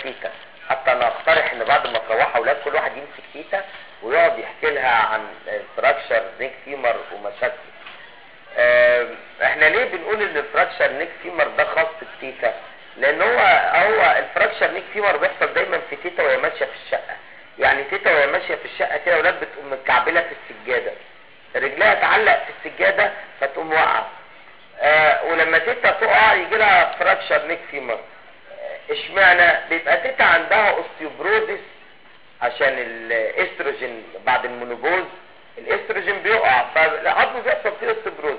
تيتا حتى انا اقترح ان بعد ما تروحوا اولاد كل واحد يمسك تيتا ويقعد يحكي لها عن الفراكشر نيك فيمر ومشاكله آه، احنا ليه بنقول ان الفراكشر نيك فيمر ده خاص بالتيتا لان هو هو الفراكشر نيك فيمر بيحصل دايما في تيتا وهي ماشيه في الشقه يعني تيتا وهي ماشيه في الشقه كده اولاد بتقوم متكعبله في السجاده رجلها تعلق في السجاده فتقوم واقعه آه ولما تيتا تقع يجي لها فراكشر نيك فيمر آه، اشمعنى بيبقى تيتا عندها اوستيوبروزيس عشان الاستروجين بعد المونوبوز الاستروجين بيقع فالعظم بيحصل فيه اوستيوبروز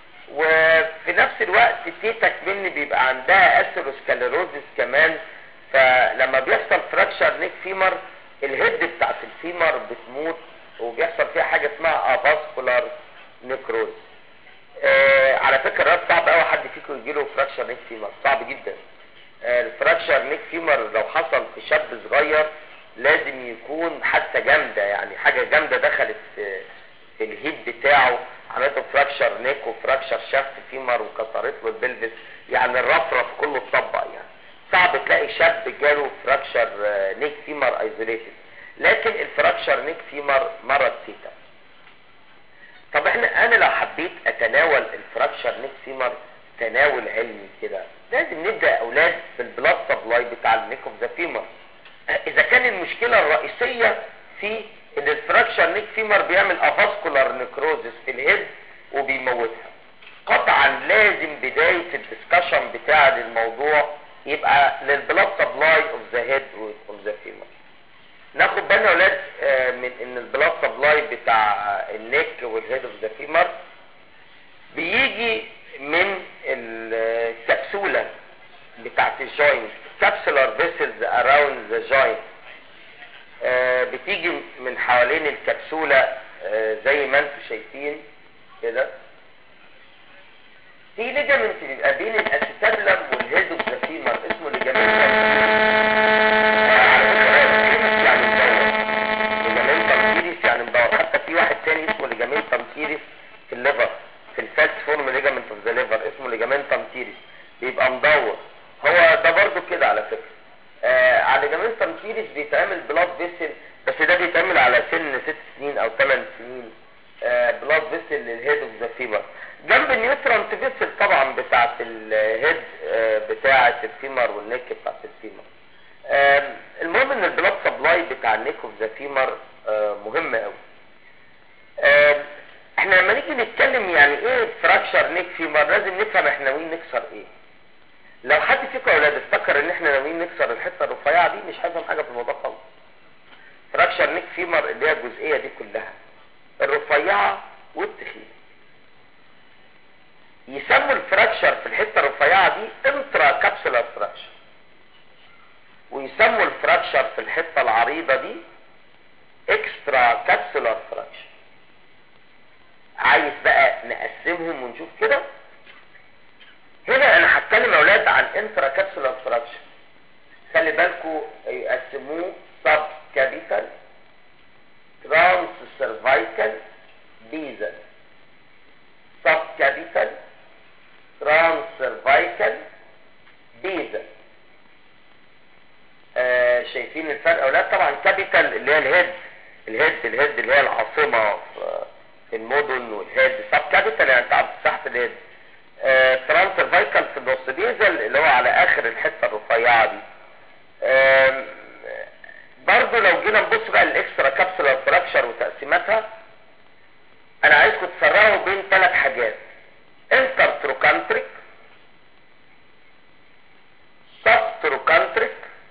وفي نفس الوقت تيتا كمان بيبقى عندها اثيروسكليروزيس كمان فلما بيحصل فراكشر نيك فيمر الهيد بتاعت الفيمر بتموت وبيحصل فيها حاجه اسمها افاسكولار نيكروز آه على فكره الرد صعب قوي حد فيكم يجي له فراكشر نيك فيمر صعب جدا آه الفراكشر نيك فيمر لو حصل في شاب صغير لازم يكون حادثه جامده يعني حاجه جامده دخلت في, في الهيد بتاعه عملته فراكشر نيك وفراكشر شافت فيمر وكسرت له البلفس يعني الرفرف كله اتطبق يعني صعب تلاقي شاب جاله فراكشر آه، نيك فيمر ايزوليتد لكن الفراكشر نيك فيمر مرض تيتا طب احنا انا لو حبيت اتناول الفراكشر نيك فيمر تناول علمي كده لازم نبدا يا اولاد بالبلاد سبلاي بتاع النيك اوف ذا فيمر اذا كان المشكله الرئيسيه في ان الفراكشر نيك فيمر بيعمل افاسكولار نيكروزس في الهيد وبيموتها قطعا لازم بدايه الدسكشن بتاع الموضوع يبقى للبلاد سبلاي اوف ذا هيد اوف ذا فيمر ناخد بالنا يا اولاد آه، من ان البلاد سبلاي بتاع النيك والهيد اوف ذا فيمر بيجي من الكبسوله بتاعت الجوينت كابسولار فيسلز اراوند ذا جوينت بتيجي من حوالين الكبسوله آه، زي ما انتم شايفين كده في ليجامنت بيبقى بين الاسيتابلم والهيد اوف ذا فيمر اسمه ليجامنت يعني مدور ليجامنتم تيريس يعني مدور حتى في واحد تاني اسمه ليجامنتم تيريس في الليفر في الفالس فورم ليجامنت اوف ذا ليفر اسمه ليجامنتم تيريس بيبقى مدور هو ده برضو كده على فكره آه على ليجامنتم تيريس بيتعمل بلاد فيسل بس ده بيتعمل على سن ست سنين او ثمان سنين آه بلاد فيسل للهيد اوف ذا فيمر جنب النيوترانت فيسل طبعا بتاعت الهيد آه بتاعت الفيمر والنك بتاعت الفيمر آه المهم ان البلاد سبلاي بتاع النيك اوف ذا فيمر آه مهم قوي آه احنا لما نيجي نتكلم يعني ايه فراكشر نيك فيمر لازم نفهم احنا ناويين نكسر ايه لو حد فيكم يا اولاد افتكر ان احنا ناويين نكسر الحته الرفيعه دي مش هيفهم حاجه في الموضوع خالص فراكشر نيك فيمر اللي هي الجزئيه دي كلها الرفيعه والتخينه يسموا الفراكشر في الحته الرفيعه دي انترا كابسولار فراكشر ويسموا الفراكشر في الحته العريضه دي اكسترا كابسولار فراكشر عايز بقى نقسمهم ونشوف كده هنا انا هتكلم يا اولاد عن انترا كابسولار فراكشر خلي بالكم يقسموه سب كابيتال ترانس سيرفايكال بيزل سب كابيتال ترانس سيرفايكال بيزل آه شايفين الفرق يا اولاد طبعا كابيتال اللي هي الهيد الهيد الهيد اللي هي العاصمه في في المدن والهيد سب كابيتال يعني تعرف تحت الهيد ترانس سيرفايكال في النص بيزل اللي هو على اخر الحته الرفيعه دي آم، برضو لو جينا نبص بقى الاكسترا كابسولار فراكشر وتقسيماتها انا عايزكم تفرقوا بين ثلاث حاجات انتر تروكانتريك سب تروكانتريك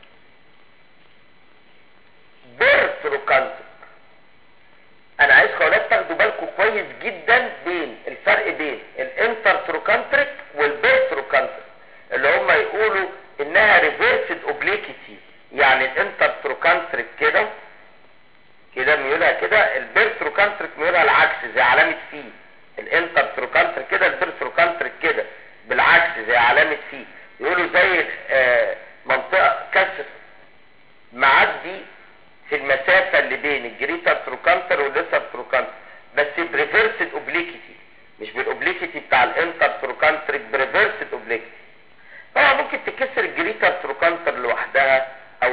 بير تروكانتريك انا عايزكم يا اولاد تاخدوا بالكم كويس جدا بين الفرق بين الانتر تروكانتريك والبير تروكانتريك اللي هم يقولوا انها ريفيرسد اوبليكيتي يعني الانتر تروكانتريك كده كده ميولها كده البير تروكانتريك ميولها العكس زي علامة في الانتر تروكانتريك كده البير تروكانتريك كده بالعكس زي علامة في يقولوا زي آه، منطقة كسر معدي في المسافة اللي بين الجريتر تروكانتر والليسر تروكانتر بس بريفيرسد اوبليكيتي مش بالاوبليكيتي بتاع الانتر تروكانتريك بريفيرسد اوبليكيتي طبعا ممكن تكسر الجريتر تروكانتر لوحدها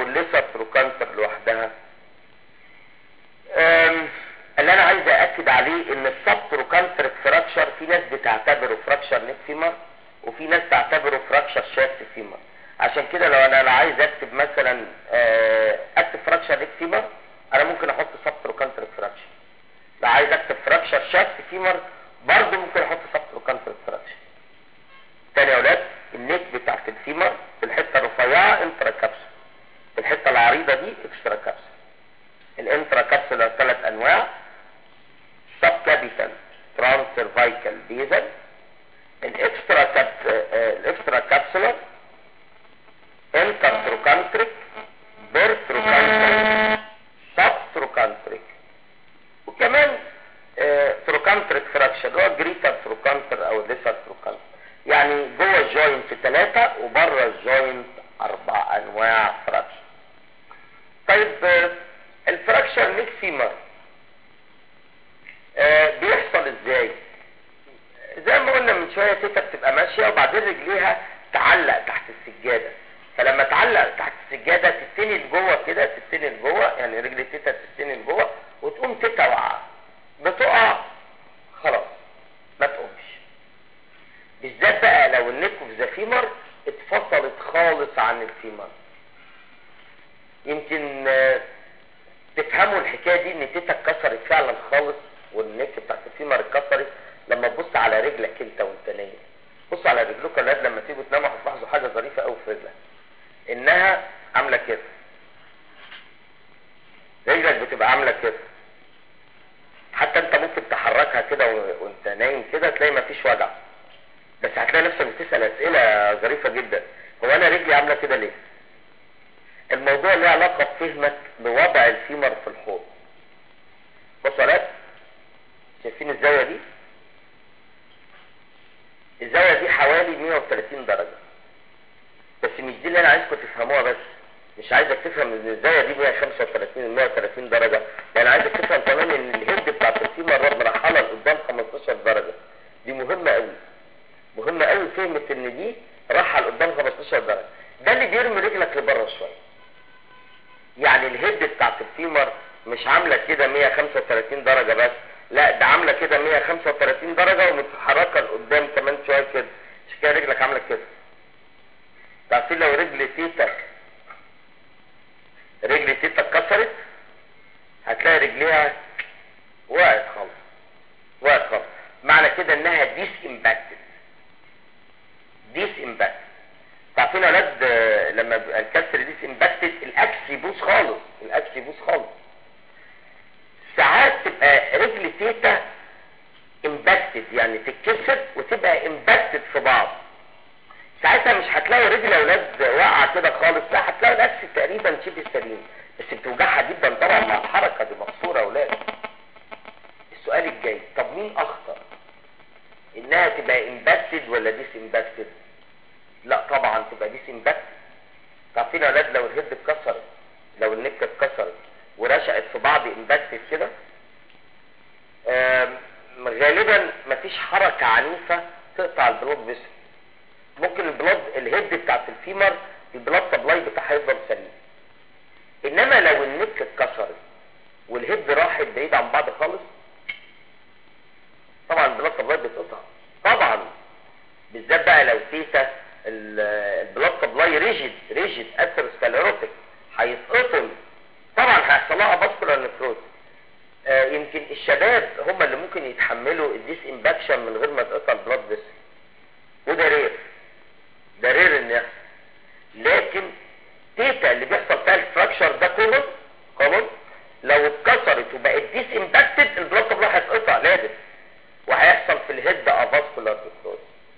في ناس تعتبره فراكشر شافت فيمر عشان كده لو انا عايز اكتب مثلا آه، اكتب فراكشر ليك فيمر انا ممكن احط سبتروكانتر فراكشر لو عايز اكتب فراكشر شافت فيمر برضه ممكن احط سبتروكانتر فراكشر تاني يا اولاد النيك بتاعت الفيمر في الحته الرفيعه انترا كابسول الحته العريضه دي اكسترا كابسول الانترا كابسول ثلاث انواع سب كابيتال ترانس سيرفايكال بيزل الاكسترا كاب الاكسترا كابسولار انتر تروكانتريك بير تروكانتريك سب تروكانتريك وكمان آه، تروكانتريك فراكشر اللي هو جريتر تروكانتر او ليسر تروكانتر يعني جوه الجوينت ثلاثة وبره الجوينت اربع انواع فراكشر طيب آه، الفراكشر ليك فيمر آه، بيحصل ازاي زي ما قلنا من شويه تيتا بتبقى ماشيه وبعدين رجليها تعلق تحت السجاده فلما تعلق تحت السجاده تتني لجوه كده تتني لجوه يعني رجل تيتا تتني لجوه وتقوم تيتا واقعه بتقع خلاص ما تقومش بالذات بقى لو النك في ذا فيمر اتفصلت خالص عن الفيمر يمكن آه، تفهموا الحكايه دي ان تيتا اتكسرت فعلا خالص والنك بتاعت الفيمر اتكسرت لما تبص على رجلك انت وانت نايم بص على رجلك اولاد لما تيجوا تناموا هتلاحظوا حاجه ظريفه قوي في رجلك انها عامله كده رجلك بتبقى عامله كده حتى انت ممكن تحركها كده و- وانت نايم كده تلاقي مفيش وجع بس هتلاقي نفسك بتسال اسئله ظريفه جدا هو انا رجلي عامله كده ليه الموضوع له علاقه بفهمك بوضع الفيمر في الحوض بصوا يا ولاد شايفين الزاويه دي الزاويه دي حوالي 130 درجه بس مش دي اللي انا عايزكم تفهموها بس مش عايزك تفهم ان الزاويه دي 135 130 درجه يعني عايزك تفهم كمان ان الهيد بتاعت الفيمر مرحله لقدام 15 درجه دي مهمه قوي مهمه قوي فهمه ان دي راحه لقدام 15 درجه ده اللي بيرمي رجلك لبره شويه يعني الهيد بتاعت الفيمر مش عامله كده 135 درجه بس لا ده عامله كده 135 درجه ومتحركه لقدام كمان شويه كده عشان كده رجلك عامله كده تعرفين لو رجل تيتا رجل تيتا اتكسرت هتلاقي رجليها وقعت خالص وقعت خالص معنى كده انها ديس امباكتد ديس امباكتد تعرفين يا ولاد آه، لما بيبقى الكسر ديس امباكتد الاكس يبوظ خالص الاكس يبوظ خالص ساعات تبقى رجل تيتا امباكتد يعني تتكسر وتبقى امباكتد في بعض ساعتها مش هتلاقي رجل اولاد واقعه كده خالص لا هتلاقي الاكس تقريبا شبه سليم بس بتوجعها جدا طبعا مع الحركه دي مكسوره يا اولاد السؤال الجاي طب مين اخطر انها تبقى امباكتد ولا ديس امباكتد لا طبعا تبقى ديس امباكتد تعرفين يا اولاد لو الهيد اتكسرت لو النكه اتكسرت ورشقت في بعض امباكتد كده آم، غالبا مفيش حركه عنيفه تقطع البلود فيسل ممكن البلاد الهيد بتاعت الفيمر البلاد سبلاي بتاعها يفضل سليم انما لو النك اتكسرت والهيد راحت بعيد عن بعض خالص طبعا البلاد سبلاي بتقطع طبعا بالذات بقى لو تيتا ال- البلاد سبلاي ريجيد ريجيد اثيروسكليروتيك هيتقطم طبعا هيحصل لها فاسكولار نفروز آه يمكن الشباب هم اللي ممكن يتحملوا الديس امباكشن من غير ما تقطع البلاد فيسل وده رير ده رير ان يحصل لكن تيتا اللي بيحصل فيها الفراكشر ده كومن كومن لو اتكسرت وبقت ديس امباكتد البلاد سبلاي هيتقطع لازم وهيحصل في الهيد افاسكولار نفروز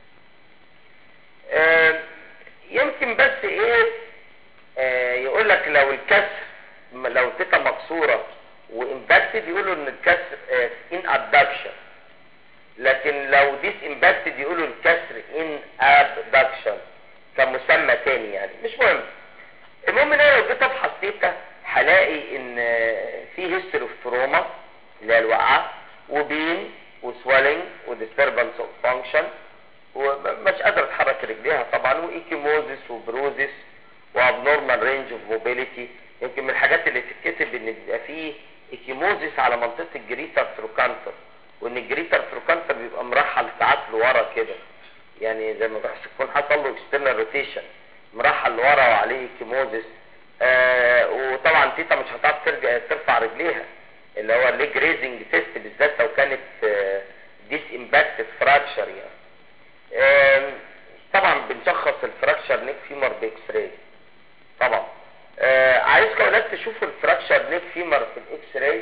آه، يمكن بس ايه آه، يقول لك لو الكسر م- لو تيتا مكسوره وامباكتد يقولوا ان الكسر ان ابدكشن لكن لو ديس امباكتد يقولوا الكسر ان ابدكشن كمسمى تاني يعني مش مهم المهم ان انا لو جيت افحص تيتا هلاقي ان آه، في هيستوري اوف تروما اللي هي الوقعه وبين وسويلنج وديستربنس اوف فانكشن ومش قادره تحرك رجليها طبعا وايكيموزيس وبروزيس وابنورمال رينج اوف موبيليتي يمكن من الحاجات اللي تتكتب ان بيبقى فيه ايكيموزيس على منطقه الجريتر تروكانتر وان الجريتر تروكانتر بيبقى مرحل ساعات لورا كده يعني زي ما بحس يكون حصل له اكسترنال روتيشن مرحل لورا وعليه كيموزيس آه وطبعا تيتا مش هتعرف ترجع ترفع رجليها اللي هو الليج ريزنج تيست بالذات لو كانت ديس امباكتد فراكشر يعني آم، طبعا بنشخص الفراكشر نيك فيمر باكس راي طبعا آه عايزكم يا اولاد تشوفوا الفراكشر نيك فيمر في الاكس راي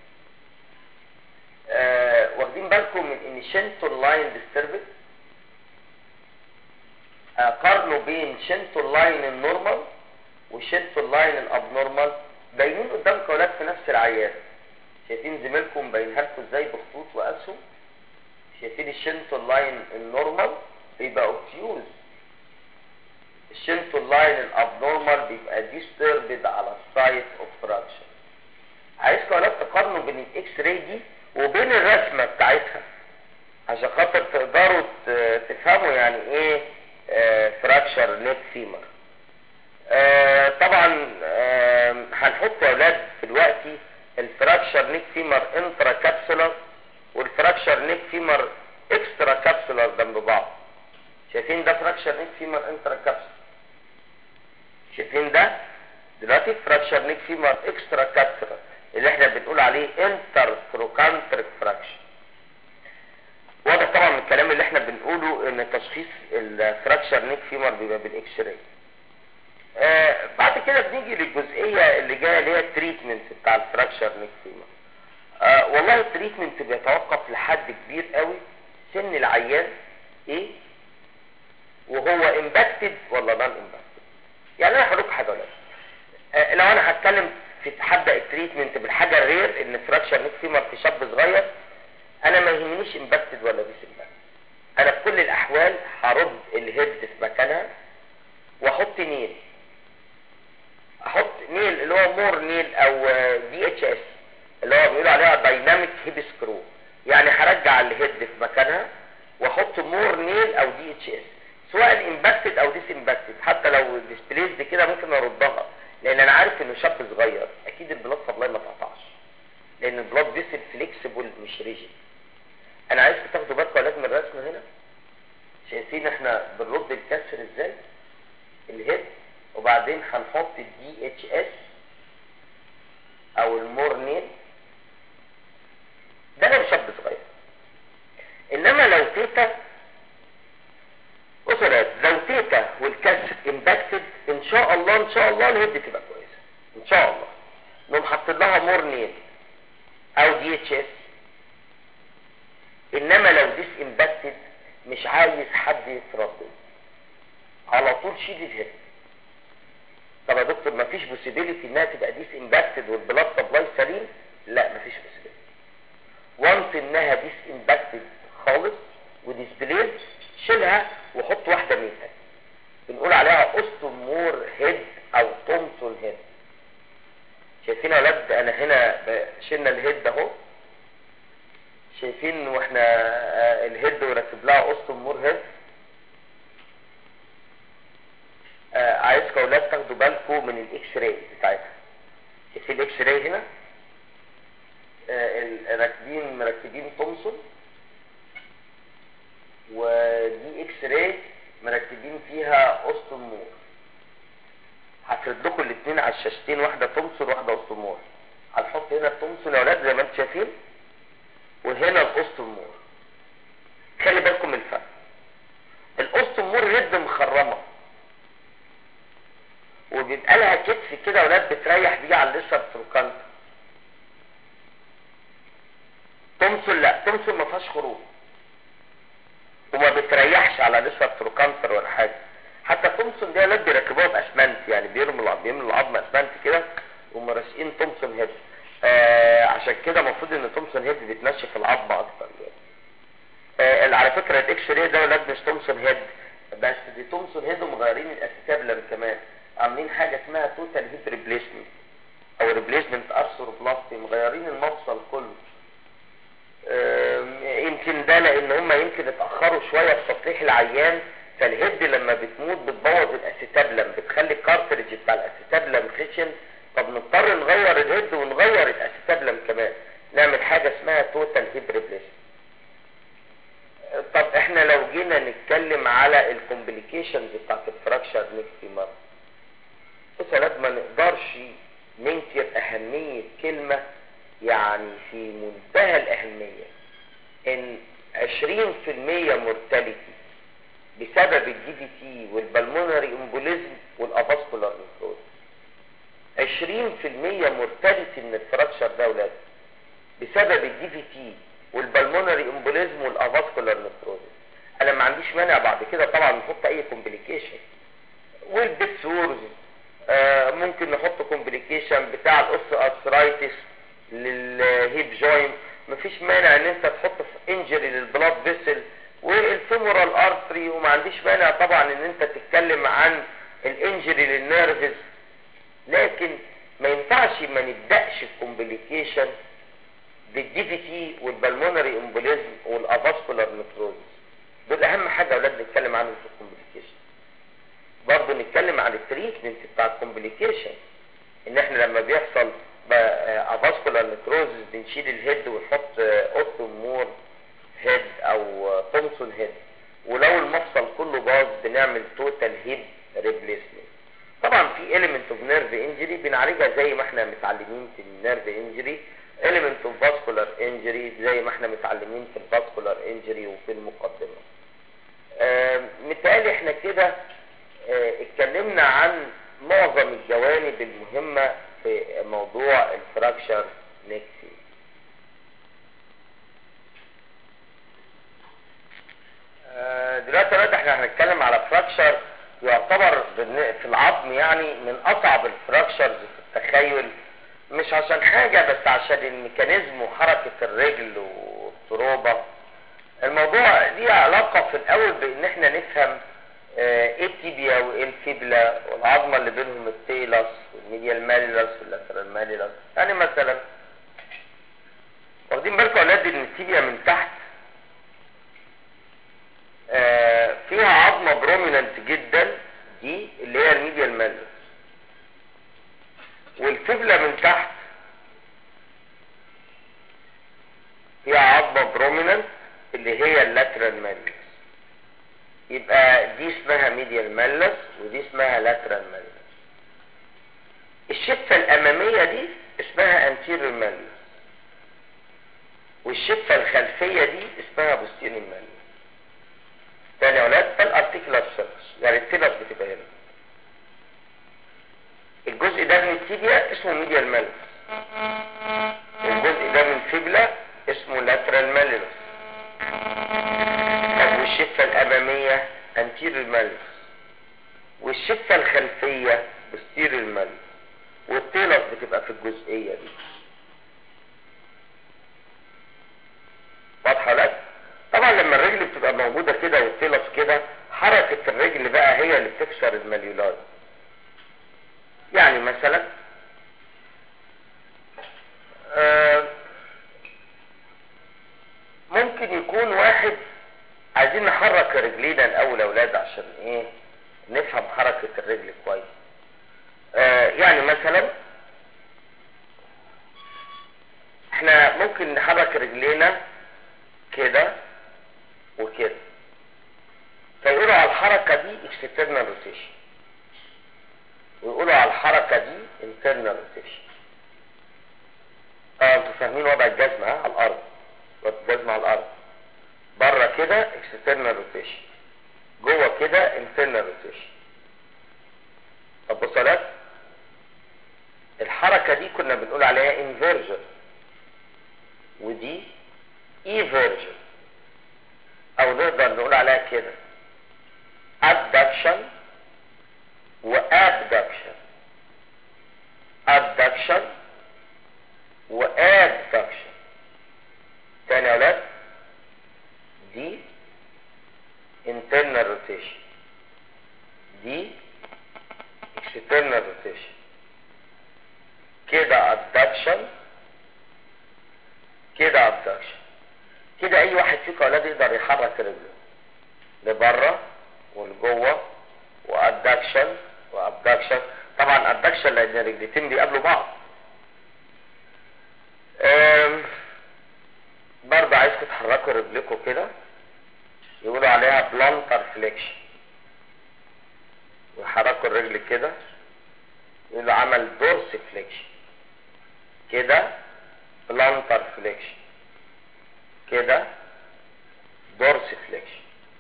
آه واخدين بالكم من ان شنتون لاين ديستربت آه قارنوا بين شنتون لاين النورمال وشنتون لاين الابنورمال باينين قدامكم يا اولاد في نفس العيان شايفين زميلكم باينها لكم ازاي بخطوط واسهم شايفين الشنتون لاين النورمال بيبقى اوبتيوز الشنتون لاين الابنورمال بيبقى ديستربد على السايت اوف فراكشن عايزكم يا ولاد تقارنوا بين الاكس راي دي وبين الرسمه بتاعتها عشان خاطر تقدروا ت- تفهموا يعني ايه فراكشر نيك فيمر آه، طبعا آه، هنحط يا اولاد دلوقتي الفراكشر نيك فيمر انترا كابسولار والفراكشر نيك فيمر اكسترا كابسولار جنب بعض شايفين ده فراكشر نيك فيمر انترا كابسولار شايفين ده دلوقتي فراكشر نيك فيمر اكسترا كابسولار اللي احنا بنقول عليه انتر تروكانتريك فراكشر واضح طبعا من الكلام اللي احنا بنقوله ان تشخيص الفراكشر نيك فيمر بيبقى بالاكس راي آه بعد كده بنيجي للجزئيه اللي جايه اللي هي التريتمنت بتاع الفراكشر نيك فيمر آه والله التريتمنت بيتوقف لحد كبير قوي سن العيان ايه وهو امباكتد ولا نون امباكتد يعني انا هقول لكم حاجه ولا آه لو انا هتكلم في هبدا التريتمنت بالحاجه الرير ان فراكشر نيك فيمر في شاب صغير انا ما يهمنيش امباكتد ولا ديس امباكتد انا في كل الاحوال هرد الهيد في مكانها واحط نيل احط نيل اللي هو مور نيل او دي اتش اس اللي هو بيقولوا عليها دايناميك هيب سكرو يعني هرجع الهيد في مكانها واحط مور نيل او دي اتش اس سواء امباكتد او ديس امباكتد حتى لو ديسبليسد كده ممكن اردها لان انا عارف انه شاب صغير اكيد البلاد سبلاي ما تقطعش لان البلاد فيسل فليكسبل مش ريجيد انا عايزكم تاخدوا بالكم يا اولاد من الرسمه هنا شايفين احنا بنرد الكسر ازاي الهيد وبعدين هنحط الدي اتش اس او المورنين ده لو شاب صغير انما لو تيتا بصوا يا ولاد، لو تيتا والكسر امباكتد ان شاء الله ان شاء الله الهيد تبقى كويسه ان شاء الله نقوم حاطين لها مورنين او دي اتش اس انما لو ديس امباكتد مش عايز حد يتردد على طول شيل الهيد طب يا دكتور مفيش بوسيبيليتي انها تبقى ديس امباكتد والبلاد سبلاي سليم لا مفيش بوسيبيليتي وانس انها ديس امباكتد خالص وديسبليد شيلها وحط واحده منها بنقول عليها اوستومور هيد او تومسون هيد شايفين يا ولاد انا هنا ب- شلنا الهيد اهو شايفين واحنا آه، الهيد وركب لها اوستومور هيد آه، عايزكم يا اولاد تاخدوا بالكم من الاكس راي بتاعتها شايفين الاكس راي هنا آه، ال- راكبين مركبين تومسون ودي اكس راي مركبين فيها اوستومور هفرد لكم الاثنين على الشاشتين واحده تومسون واحده اوستومور هنحط هنا التومسون يا اولاد زي ما انتم شايفين وهنا الاوستومور خلي بالكم من الفرق الاوستومور يد مخرمه وبيبقى لها كتف كده يا ولاد بتريح بيه على الليسر تروكانت تومسون لا تومسون ما فيهاش خروج وما بتريحش على لسه تروكانتر ولا حاجه حتى تومسون دي ولاد بيركبوها باسمنت يعني بيرموا الع- بيملوا العظم اسمنت كده ومراشقين تومسون هيد آه عشان كده المفروض ان تومسون هيد بتنشف العظم اكتر يعني آه على فكره الاكس راي ده ولاد مش تومسون هيد بس دي تومسون هيد ومغيرين الاسيتابلم كمان عاملين حاجه اسمها توتال هيد ريبليسمنت او ريبليسمنت ارثروبلاستي مغيرين المفصل كله آم، يمكن ده لان هم يمكن اتاخروا شويه في تصليح العيان فالهيد لما بتموت بتبوظ الاسيتابلم بتخلي الكارتريج بتاع الاسيتابلم خشن فبنضطر نغير الهيد ونغير الاسيتابلم كمان نعمل حاجه اسمها توتال هيد ريبليسمنت طب احنا لو جينا نتكلم على الكومبليكيشنز بتاعت الفراكشر نيك فيمر بص يا ولاد ما نقدرش ننكر اهمية كلمة يعني في منتهى الاهمية ان 20% مورتاليتي بسبب الدي في تي والبلمونري امبوليزم والافاسكولار نيكروز 20% مورتاليتي من الفراكشر ده ولاد بسبب الدي في تي والبلمونري امبوليزم والافاسكولار نيكروز انا ما عنديش مانع بعد كده طبعا نحط اي كومبليكيشن والبيت سورز آه ممكن نحط كومبليكيشن بتاع الاوس ارثرايتس للهيب جوينت مفيش مانع ان انت تحط في انجري للبلاد فيسل والفيمورال ارتري وما عنديش مانع طبعا ان انت تتكلم عن الانجري للنيرفز لكن ما ينفعش ما نبداش الكومبليكيشن بالدي في تي والبلمونري امبوليزم والافاسكولار نيكروزس دول اهم حاجه يا اولاد نتكلم عنهم في الكومبليكيشن برضه نتكلم عن التريتمنت بتاع الكومبليكيشن ان احنا لما بيحصل افاسكولار نيكروزس بنشيل الهيد ونحط اوتومور هيد او تومسون هيد ولو المفصل كله باظ بنعمل توتال هيب ريبليسمنت طبعا في element of nerve injury بنعالجها زي ما احنا متعلمين في النيرف انجري element of vascular injury زي ما احنا متعلمين في الفاسكولار انجري وفي المقدمه آه متهيألي احنا كده آه اتكلمنا عن معظم الجوانب المهمه في موضوع الفراكشر نيكسي آه دلوقتي يا احنا هنتكلم على فراكشر يعتبر في العظم يعني من اصعب الفراكشرز في التخيل مش عشان حاجة بس عشان الميكانيزم وحركة الرجل والتروبة الموضوع ليه علاقة في الاول بان احنا نفهم ايه التيبيا وايه الفيبلا والعظمة اللي بينهم التيلس والميديال ماليلس واللاترال ماليلس يعني مثلا واخدين بالكم يا اولاد ان التيبيا من تحت آه فيها عظمة بروميننت جدا دي اللي هي الميديال ماليلس والفبلة من تحت فيها عظمة بروميننت اللي هي اللاترال ماليلس يبقى دي اسمها ميديال ماليلس ودي اسمها لاترال ماليلس الشفة الأمامية دي اسمها انتيريور ماليلس والشفة الخلفية دي اسمها بوستيريور ماليلس تاني يا ولاد ده الارتيكولار سيرفس يعني التيلس بتبقى هنا الجزء ده من التيبيا اسمه ميديال ماليلس والجزء ده من فيبلا اسمه لاترال ماليلس طب والشفه الاماميه انتيريور ماليلس والشفه الخلفيه بوستيريور ماليلس والتيلس بتبقى في الجزئيه دي واضحه لك طبعا لما الرجل بتبقى موجوده كده والتيلس كده حركه الرجل بقى هي اللي بتكسر الماليولات يعني مثلا آه ممكن يكون واحد عايزين نحرك رجلينا الاول يا اولاد عشان ايه نفهم حركة الرجل كويس آه يعني مثلا احنا ممكن نحرك رجلينا كده وكده فيقولوا على الحركة دي external rotation ويقولوا على الحركة دي internal rotation اه انتوا فاهمين وضع الجزمة ها على الارض وضع الجزمة على الارض بره كده external rotation جوه كده internal rotation طب بصوا لك الحركة دي كنا بنقول عليها inversion ودي eversion او نقدر نقول عليها كده abduction وابدكشن abduction وابدكشن تاني يا ولاد دي internal rotation دي external rotation كده abduction كده abduction كده اي واحد فيكم يا ولاد يقدر يحرك رجله لبره ولجوه وادكشن وابدكشن طبعا ادكشن لان الرجلتين بيقابلوا بعض برضه عايزكم تحركوا رجلكم كده يقولوا عليها بلانتر فليكشن ويحركوا الرجل كده يقولوا عمل دورس فليكشن كده بلانتر فليكشن كده دورس فليكشن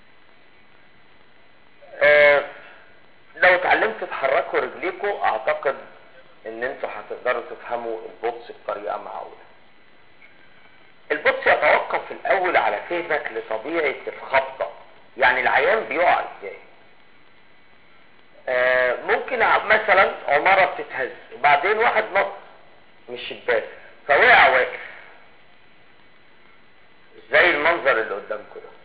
آه لو اتعلمتوا تحركوا رجليكم اعتقد ان انتوا هتقدروا تفهموا البوكس بطريقه معقوله البوكس يتوقف في الاول على فهمك لطبيعه الخبطه يعني العيان بيقع ازاي آه ممكن مثلا عماره بتتهز وبعدين واحد نط من الشباك فوقع واقف زي المنظر اللي قدامكم ده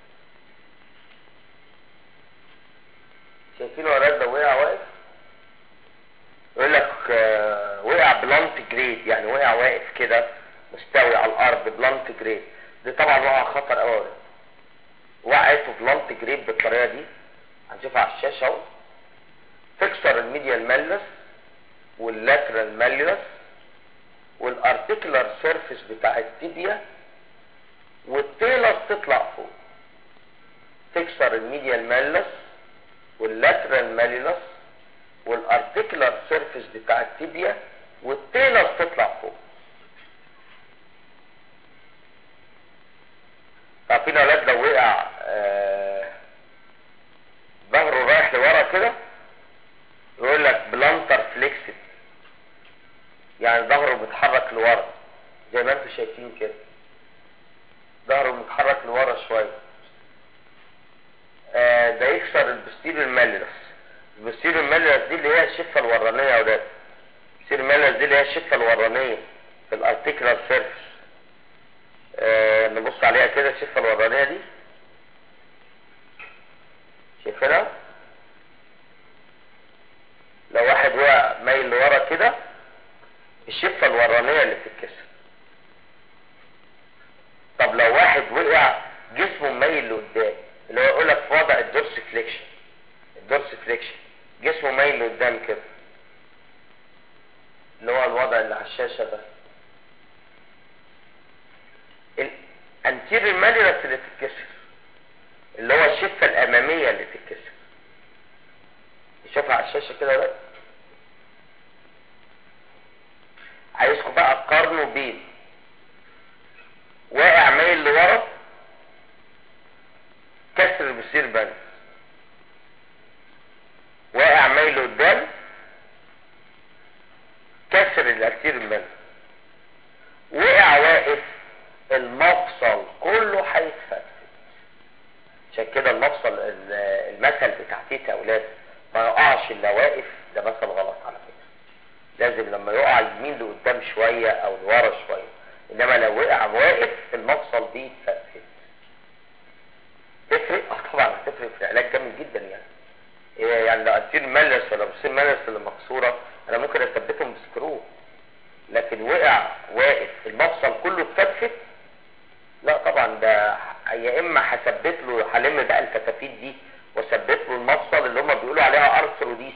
شايفين ولاد ده وقع واقف يقول لك آه وقع بلانت جريد يعني وقع واقف كده مستوي على الارض بلانت جريد دي طبعا وقع خطر قوي وقعته بلانت جريد بالطريقه دي هنشوفها على الشاشه اهو تكسر الميديال مالس واللاترال مالس والارتيكولار سيرفيس بتاع التيبيا والتيلس تطلع فوق تكسر الميديال مالس واللاترال ماليلس والارتيكولار سيرفيس بتاع التيبيا والتيلس تطلع فوق عارفين يا اولاد لو وقع آه ظهره رايح لورا كده يقول لك بلانتر فليكسد يعني ظهره بيتحرك لورا زي ما انتم شايفين كده ظهره متحرك لورا شويه آه ده يكسر البستيريو الماليلس البستيريو الماليلس دي اللي هي الشفه الورانيه يا اولاد البستيريو الماليلس دي اللي هي الشفه الورانيه في الارتيكولار سيرفيس آه نبص عليها كده الشفه الورانيه دي شايفينها لو واحد وقع مايل لورا كده الشفه الورانيه اللي بتتكسر طب لو واحد وقع جسمه مايل لقدام اللي هو يقول لك في وضع الدورس فليكشن الدورس فليكشن جسمه مايل لقدام كده اللي هو الوضع اللي على الشاشه ده الانتيريور ماليرس اللي تتكسر اللي هو الشفه الاماميه اللي تتكسر شوفها على الشاشه كده بقى عايزكم بقى تقارنوا بين واقع مايل لورا كسر بيصير بند واقع مايل لقدام كسر الارتير بند وقع واقف المفصل كله هيتفتت عشان كده المفصل المثل بتاع تيتا اولاد ما يقعش الا واقف ده مثل غلط على فكره لازم لما يقع يمين لقدام شويه او لورا شويه انما لو وقع واقف المفصل دي يتفتت تفرق اه طبعا هتفرق في العلاج جامد جدا يعني إيه يعني لو انتير ملس ولا بصير ملس اللي مكسوره انا ممكن اثبتهم بسكرو لكن وقع واقف المفصل كله اتفتت لا طبعا ده يا اما هثبت له هلم بقى الفتافيت دي واثبت له المفصل اللي هم بيقولوا عليها ارثروديس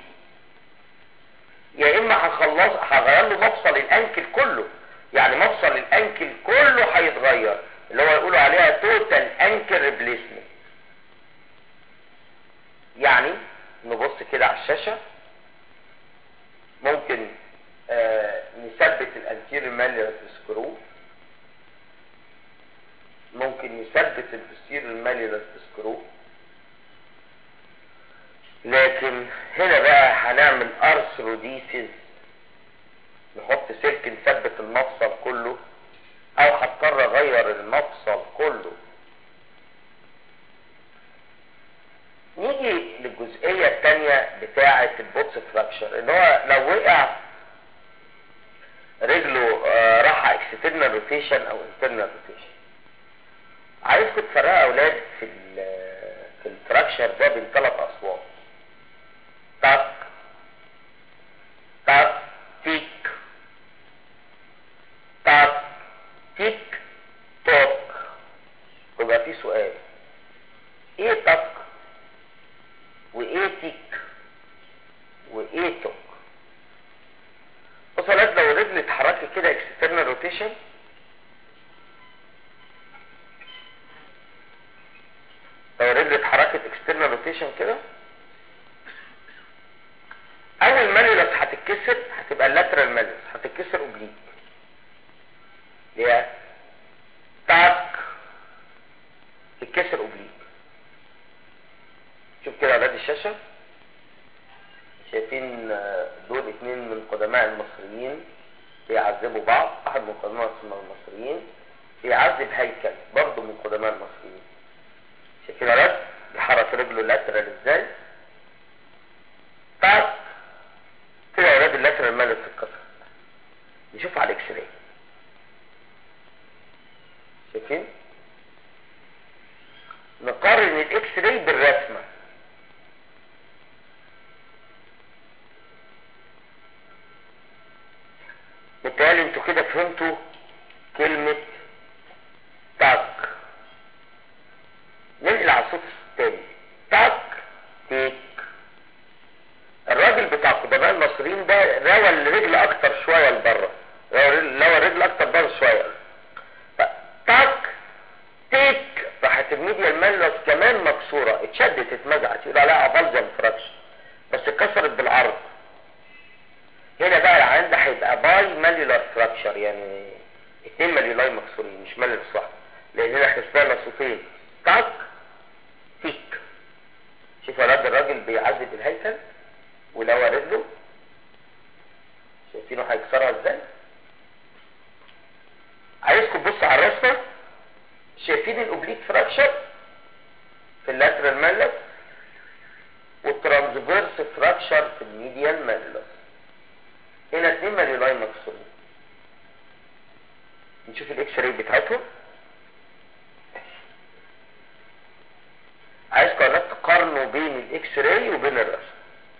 يا اما هخلص هغير له مفصل الانكل كله يعني مفصل الانكل كله هيتغير اللي هو يقولوا عليها توتال انكل ريبليسمنت يعني نبص كده على الشاشه ممكن آه نثبت الانتيريور ماليرس سكرو ممكن نثبت البوستيريور ماليرس سكرو لكن هنا بقى هنعمل ارثروديسيس نحط سلك نثبت المفصل كله او هضطر اغير المفصل كله نيجي للجزئية الثانية بتاعة البوتس فراكشر ان هو لو وقع رجله آه راح اكسترنال روتيشن او انترنال روتيشن عايزكم تفرقوا يا اولاد في في الفراكشر ده بين ثلاث اصوات تك تك تيك تك تيك توك يبقى في سؤال ايه تك وايه تيك وايه توك بص لو الرجل اتحركت كده اكسترنال روتيشن لو الرجل السيشن كده اول ماليولس هتتكسر هتبقى اللاترال ماليولس هتتكسر اوبليك ليه تاك تتكسر اوبليك شوف كده اولاد الشاشه شايفين آه، دول اتنين من قدماء المصريين بيعذبوا بعض احد من قدماء المصريين بيعذب هيكل برضه من قدماء المصريين شايفين يا ولاد بيحرك رجله اللاترال ازاي تاك كده يا ولاد اللاترال مالس اتكسر نشوف على الاكس راي شايفين نقارن الاكس راي بالرسمه بالتالي انتوا كده فهمتوا كلمة تاك ننقل على الصوت التاني تاك تيك الراجل بتاع قدماء المصريين ده روى الرجل اكتر شوية لبره روى روى الرجل اكتر بره شوية تاك تيك راحت الميديا المالوس كمان مكسورة اتشدت اتمزعت يقول عليها افالجن فراكشن بس اتكسرت بالعرض هنا بقى العيان ده هيبقى باي ماليولار ستراكشر يعني اتنين ماليولاي مكسورين مش ماليولار واحد لان هنا احنا سمعنا صوتين تاك تيك شوف يا ولاد الراجل بيعذب الهيكل ولوى رجله شايفينه هيكسرها ازاي عايزكم تبصوا على الرسمه شايفين الاوبليك فراكشر في اللاترال مالس والترانسفيرس فراكشر في الميديال مالس هنا اتنين ماليولاي مكسورين نشوف الاكس راي بتاعتهم عايزكم يا ولاد تقارنوا بين الاكس راي وبين الرسم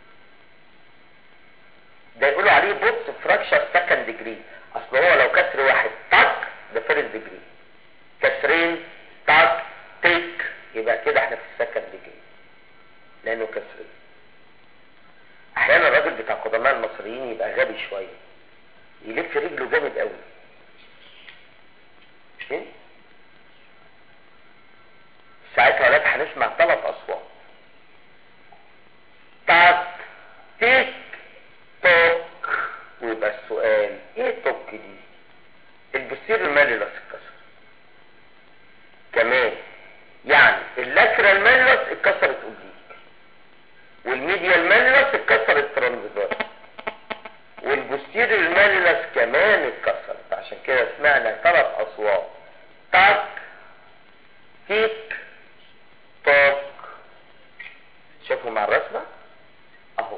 ده يقولوا عليه بوت فراكشر سكند ديجري اصل هو لو كسر واحد تاك ده فيرست ديجري كسرين تاك تيك يبقى كده احنا في السكند ديجري لانه كسرين احيانا الراجل بتاع قدماء المصريين يبقى غبي شويه يلف رجله جامد قوي مش كده ساعتها ولاد هنسمع ثلاث اصوات تاك تيك توك ويبقى السؤال ايه توك دي البوستير الماليوس اتكسر كمان يعني اللاترال ماليوس اتكسرت اوبليك والميديال ماليوس اتكسرت ترانزفيرس والبوستيريور الماليوس كمان اتكسرت عشان كده سمعنا ثلاث اصوات تاك تيك توك شوفوا مع الرسمه اهو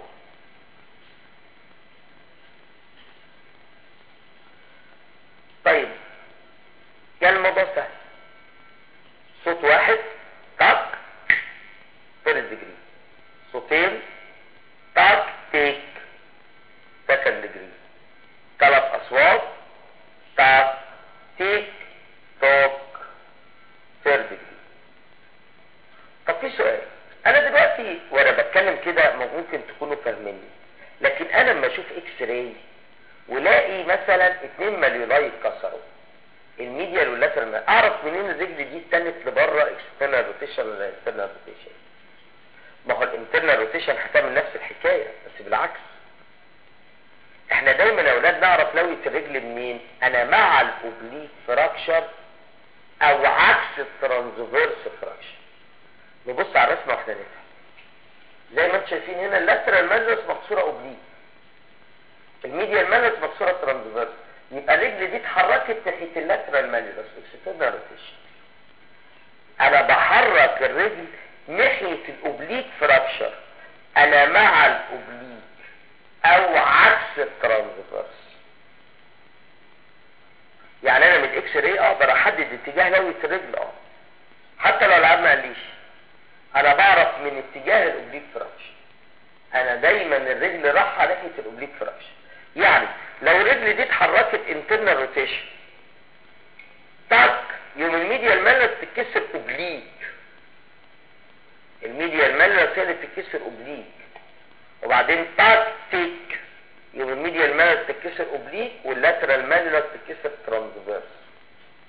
طيب كان الموضوع سهل صوت واحد تاك فيرست ديجري صوتين تاك تيك سكند ديجري ثلاث اصوات تاك تيك توك ثيرد ديجري طب في سؤال انا دلوقتي وانا بتكلم كده ممكن تكونوا فاهميني لكن انا لما اشوف اكس راي ولاقي مثلا اتنين مليولاي اتكسروا الميديال واللاترال اعرف منين الرجل دي اتنت لبره اكسترنال روتيشن ولا انترنال روتيشن ما هو الانترنال روتيشن هتعمل نفس الحكايه بس بالعكس احنا دايما يا اولاد نعرف لوية الرجل منين انا مع الاوبليك فراكشر او عكس الترانزفيرس فراكشر نبص على الرسمه واحنا نفهم زي ما انتم شايفين هنا اللاترال مالوس مكسوره اوبليك الميديال مالوس مكسوره ترانزفيرس يبقى الرجل دي اتحركت ناحيه اللاترال مالوس اكسترنال روتيشن انا بحرك الرجل ناحيه الاوبليك فراكشر انا مع الاوبليك او عكس الترانزفيرس يعني انا من الاكس راي اقدر احدد اتجاه لوية الرجل اه حتى لو العيان ما قاليش انا بعرف من اتجاه الاوبليك فراكشر انا دايما الرجل رايحه ناحيه الاوبليك فراكشر يعني لو الرجل دي اتحركت انترنال روتيشن تاك يوم الميديال مالس تتكسر اوبليك الميديال مالس هي اللي بتتكسر اوبليك وبعدين تاك تيك يوم الميديال مالس تتكسر اوبليك واللاترال مالس تتكسر ترانسفيرس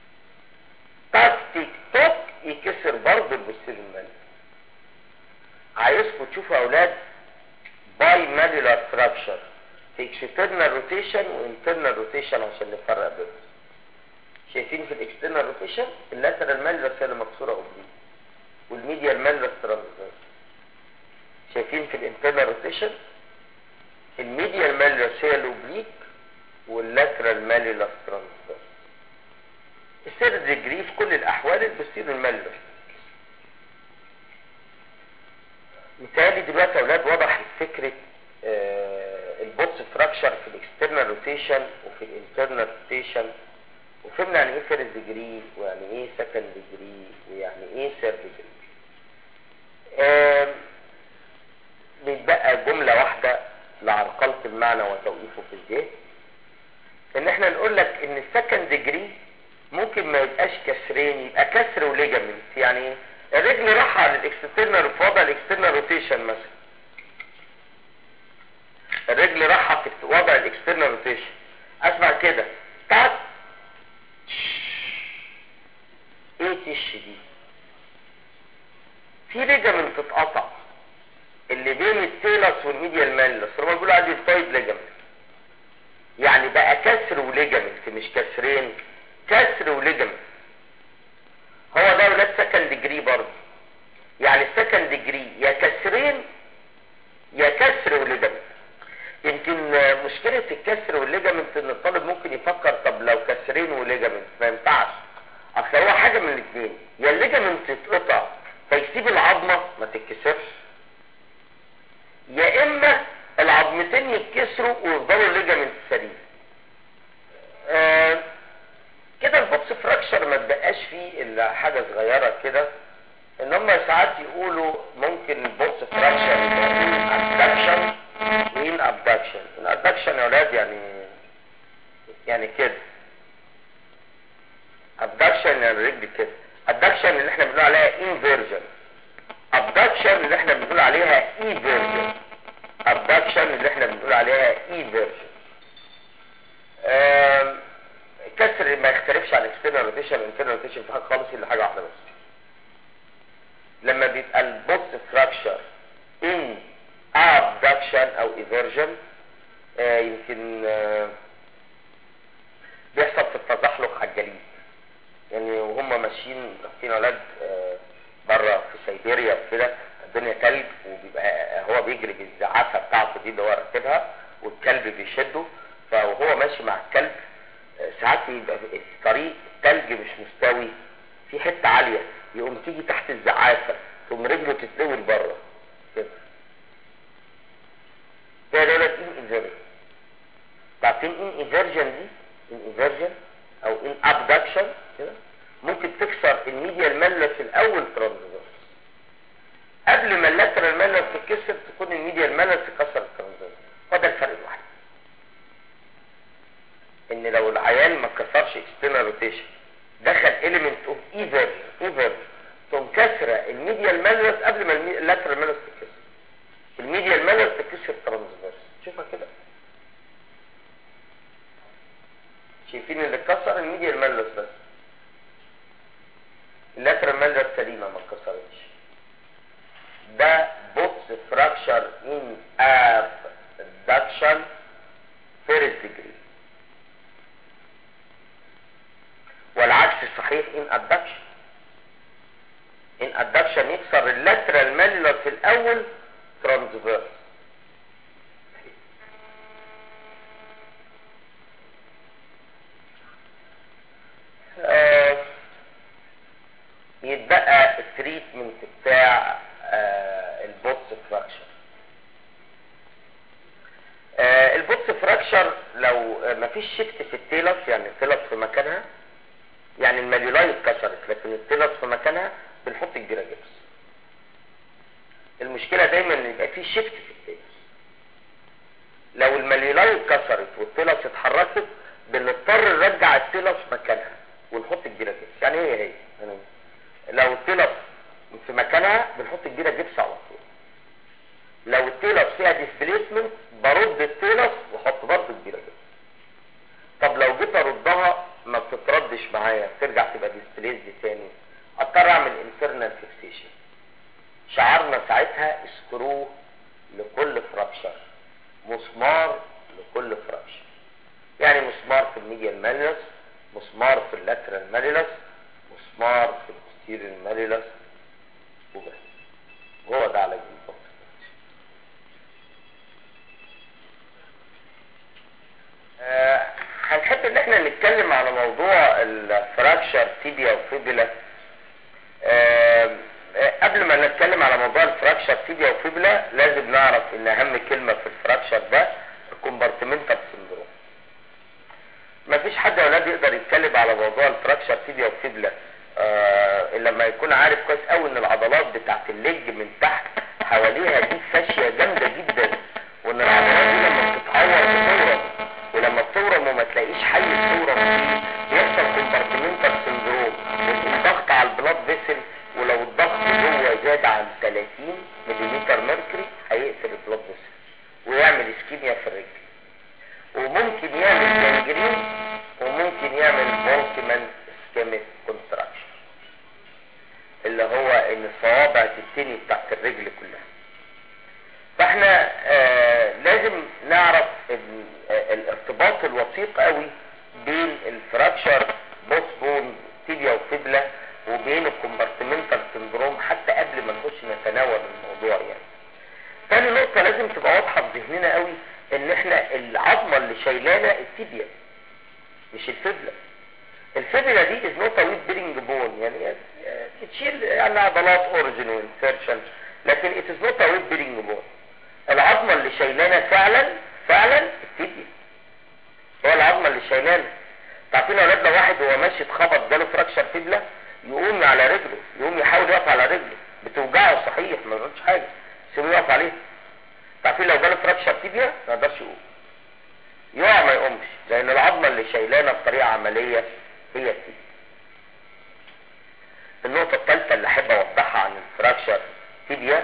تاك تيك توك يكسر برضه البوستيريور مالس عايزكم تشوفوا يا اولاد باي ماليولار فراكشر في اكسترنال روتيشن وانترنال روتيشن عشان نفرق بينهم شايفين في الاكسترنال روتيشن اللاترال ماليولار هي اللي مكسوره اوبليك والميديال ماليولار ترانسفيرس شايفين في الانترنال روتيشن الميديال ماليولار هي الاوبليك واللاترال ماليولار ترانسفيرس الثيرد ديجري في كل الاحوال البستيرو الماليولار متهيألي دلوقتي يا اولاد وضح فكره آه البوتس فراكشر في الاكسترنال روتيشن وفي الانترنال روتيشن وفهمنا يعني ايه فيرست ديجري ويعني ايه سكند ديجري ويعني ايه ثيرد ديجري بيتبقى جمله واحده لعرقله المعنى وتوقيفه في الذهن ان احنا نقول لك ان السكند ديجري ممكن ما يبقاش كسرين يبقى كسر وليجامنت يعني ايه الرجل راح على الاكسترنال في وضع الاكسترنال روتيشن مثلا الرجل راح في وضع الاكسترنال روتيشن اسمع كده تات ايه تش دي في ليجامنت اتقطع اللي بين التيلس والميديال مالس هما بيقولوا عليه التايد ليجامنت يعني بقى كسر وليجامنت مش كسرين كسر وليجامنت هو ده ولاد سكند ديجري برضه يعني السكند ديجري يا كسرين يا كسر وليجامنت يمكن مشكلة الكسر والليجامنت ان الطالب ممكن يفكر طب لو كسرين وليجامنت ما ينفعش اصل هو حاجة من الاثنين يا الليجامنت يتقطع فيسيب العظمة ما تتكسرش يا اما العظمتين يتكسروا ويفضلوا الليجامنت سليم آه كده البوكس فراكشر ما تبقاش فيه الا حاجه صغيره كده ان هم ساعات يقولوا ممكن البوكس فراكشر يبقى فيه ابدكشن وين ابدكشن الابدكشن يا اولاد يعني يعني كده ابدكشن يعني الرجل كده ابدكشن اللي احنا بنقول عليها انفيرجن ابدكشن اللي احنا بنقول عليها ايفيرجن ابدكشن اللي احنا بنقول عليها ايفيرجن كسر ما يختلفش عن اكسترنال روتيشن انترنال روتيشن في حاجه خالص الا حاجه واحده بس لما بيبقى البوكس فراكشر ان ابدكشن او ايفيرجن آه يمكن آه بيحصل في التزحلق على الجليد يعني وهم ماشيين رايحين اولاد آه بره في سيبيريا وكده الدنيا تلج وبيبقى هو بيجري بالزعافه بتاعته دي اللي هو راكبها والكلب بيشده فهو ماشي مع الكلب ساعات يبقى الطريق التلج مش مستوي في حته عاليه يقوم تيجي تحت الزعافه تقوم رجله تتلوي لبره كده ده دولت ان ايفيرجن عارفين ان ايفيرجن دي ان ايفيرجن او ان ابدكشن كده ممكن تكسر الميديال مالس الاول ترانزفيرس قبل ما اللاترال مالس تتكسر تكون الميديال مالس كسر الترانزفيرس فده الفرق الوحيد ان لو العيان ما كسرش اكسترنال روتيشن دخل اليمنت اوف ايفر ايفر تقوم كسره الميديال مالس قبل ما اللاترال مالس تتكسر الميديال مالس تتكسر ترانسفيرس شوفها كده شايفين اللي اتكسر الميديال مالس بس اللاترال مالس سليمه ما اتكسرتش ده بوكس فراكشر ان ابدكشن فيرست ديجري والعكس صحيح ان ادكشن ان ادكشن يكسر اللاترال مالولار في الاول ترانسفيرس آه يتبقى التريتمنت بتاع آه البوتس فراكشر آه البوتس فراكشر لو مفيش شيفت في التيلس يعني التيلس في مكانها يعني الماليولاي اتكسرت لكن التيلس في مكانها بنحط الجراجبس المشكله دايما ان يبقى في شيفت في التيلس لو الماليولاي اتكسرت والتيلس اتحركت بنضطر نرجع التيلس مكانها ونحط الجراجبس يعني هي هي يعني لو التيلس في مكانها بنحط الجراجبس على طول لو التيلس فيها ديسبليسمنت برد التيلس واحط برضه الجراجبس طب لو جيت اردها ما بتتردش معايا ترجع تبقى ديسبليز دي تاني اضطر اعمل انترنال فيكسيشن شعرنا ساعتها سكرو لكل فراكشر مسمار لكل فراكشر يعني مسمار في الميديال ماليلس مسمار في اللاترال ماليلس مسمار في البوستيريور ماليلس وبس هو ده علاج البوكس آه هنحب ان احنا نتكلم على موضوع الفراكشر تيبيا وفيبولا آه قبل ما نتكلم على موضوع الفراكشر تيبيا وفيبولا لازم نعرف ان اهم كلمة في الفراكشر ده الكومبارتمنتال سندروم مفيش حد يا ولاد يقدر يتكلم على موضوع الفراكشر تيبيا وفيبولا آه الا لما يكون عارف كويس قوي ان العضلات بتاعت الليج من تحت حواليها دي فاشيه جامده جدا وان العضلات دي لما بتتعور بتورم ولما بتورم وما تلاقيش حي تورم فيه بيحصل كومبارتمنتال سندروم الضغط على البلاد فيسل ولو الضغط جوه زاد عن 30 ملم ميركوري هيقفل البلاد فيسل ويعمل اسكيميا في الرجل وممكن يعمل جانجرين وممكن يعمل بولكمان اسكيميك كونتراكشن اللي هو ان الصوابع تتني بتاعت الرجل كلها فاحنا آه لازم نعرف ال- آه، الارتباط الوثيق قوي بين الفراكشر بوس بون تيبيا وفيبلا وبين الكومبارتمنتال سندروم حتى قبل ما نخش نتناول الموضوع يعني تاني نقطة لازم تبقى واضحة في ذهننا قوي ان احنا العظمة اللي شايلانا التيبيا مش الفبلة الفبلة دي از نوت ويت بيرنج بون يعني آه، بتشيل يعني عضلات اوريجين وانسرشن لكن ات از نوت ويت بيرنج بون العظمة اللي شايلانا فعلا فعلا التيبيا هو العظمة اللي شايلانا تعرفين يا اولاد لو واحد وهو ماشي اتخبط جاله فراكشر فيبلا يقوم على رجله يقوم يحاول يقف على رجله بتوجعه صحيح ما بيقولش حاجه سيبه يقف عليها تعرفين لو جاله فراكشر تيبيا ما يقدرش يقوم يقع ما يقومش لان العظمه اللي شايلانا بطريقه عمليه هي التيبيا النقطه الثالثه اللي احب اوضحها عن الفراكشر تيبيا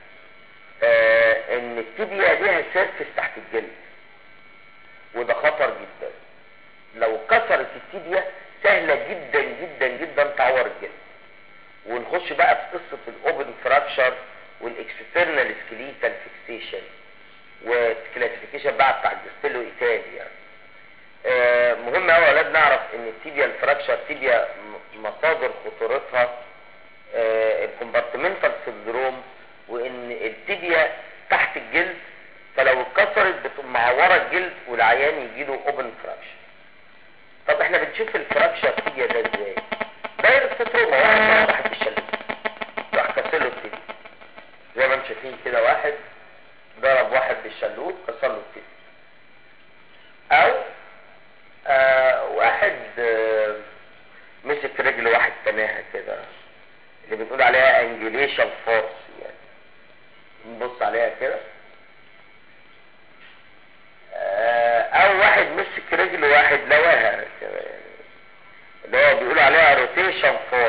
آه ان التيبيا ليها سيرفس تحت الجلد وده خطر جدا لو كسرت التيبيا سهله جدا جدا جدا تعور الجلد ونخش بقى في قصه الاوبن فراكشر والاكسترنال سكليتال فيكسيشن والكلاسيفيكيشن بقى بتاع الجستيلو ايتالي يعني آه، مهم قوي يا اولاد نعرف ان التيبيا الفراكشر تيبيا م- مصادر خطورتها الكومبارتمنتال سندروم وان التيبيا تحت الجلد فلو اتكسرت بتقوم معوره الجلد والعيان يجيله اوبن فراكشر طب احنا بنشوف الفراكشر تيبيا ده ازاي دايره ستروما واحد واحد بالشلوت راح كسر له التيبيا زي ما انتم شايفين كده واحد ضرب واحد بالشلوت كسر له التيبيا او آه واحد آه مسك رجل واحد تناها كده اللي بنقول عليها انجليشن فورس يعني نبص عليها كده آه او واحد مسك رجل واحد لواها كده يعني اللي هو بيقول عليها روتيشن فورس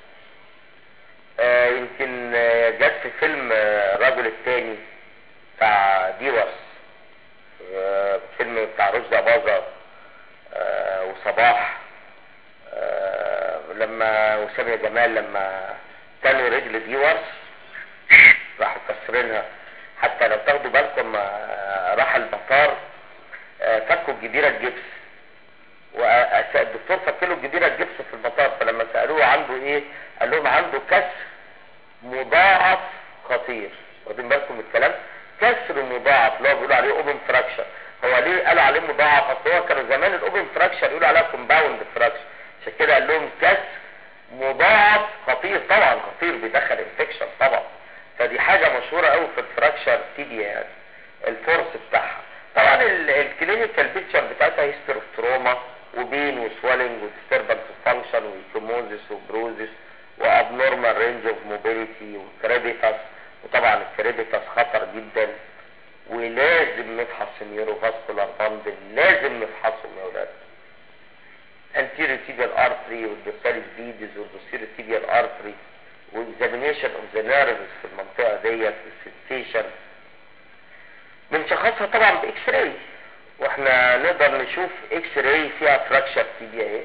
آه يمكن آه، جت في فيلم آه، الرجل التاني بتاع ديورس آه، فيلم بتاع رشدي أباظة آه، وصباح آه، لما وسامية جمال لما كانوا رجل ديورس راحوا كسرينها حتى لو تاخدوا بالكم آه، راح المطار آه، فكوا الجبيرة الجبس والدكتور فك له الجبيرة الجبس في المطار فلما سألوه عنده ايه قال لهم عنده كسر مضاعف خطير واخدين بالكم من الكلام كسر مضاعف اللي هو بيقولوا عليه اوبن فراكشر هو ليه قالوا عليه مضاعف اصل هو كانوا زمان الاوبن فراكشر يقولوا عليها كومباوند فراكشر عشان كده قال لهم كسر مضاعف خطير طبعا خطير بيدخل انفكشن طبعا فدي حاجه مشهوره قوي في الفراكشر تيبيا يعني الفورس بتاعها طبعا الكلينيكال بيكتشر بتاعتها هيستوري تروما وبين وسوالنج وديستربنس فانكشن وكيموزيس وبروزيس وابنورمال رينج اوف موبيليتي وكريبيتاس وطبعا الكريبيتاس خطر جدا ولازم نفحص النيوروفاسكولار باندل لازم نفحصهم يا اولاد anterior tibial artery والدوساليس فيدز والدوسيرو tibial artery واكزامينيشن اوف ذا نيرفز في المنطقه ديت والسنسيشن بنشخصها طبعا باكس راي واحنا نقدر نشوف اكس راي فيها فراكشر تيبيا ايه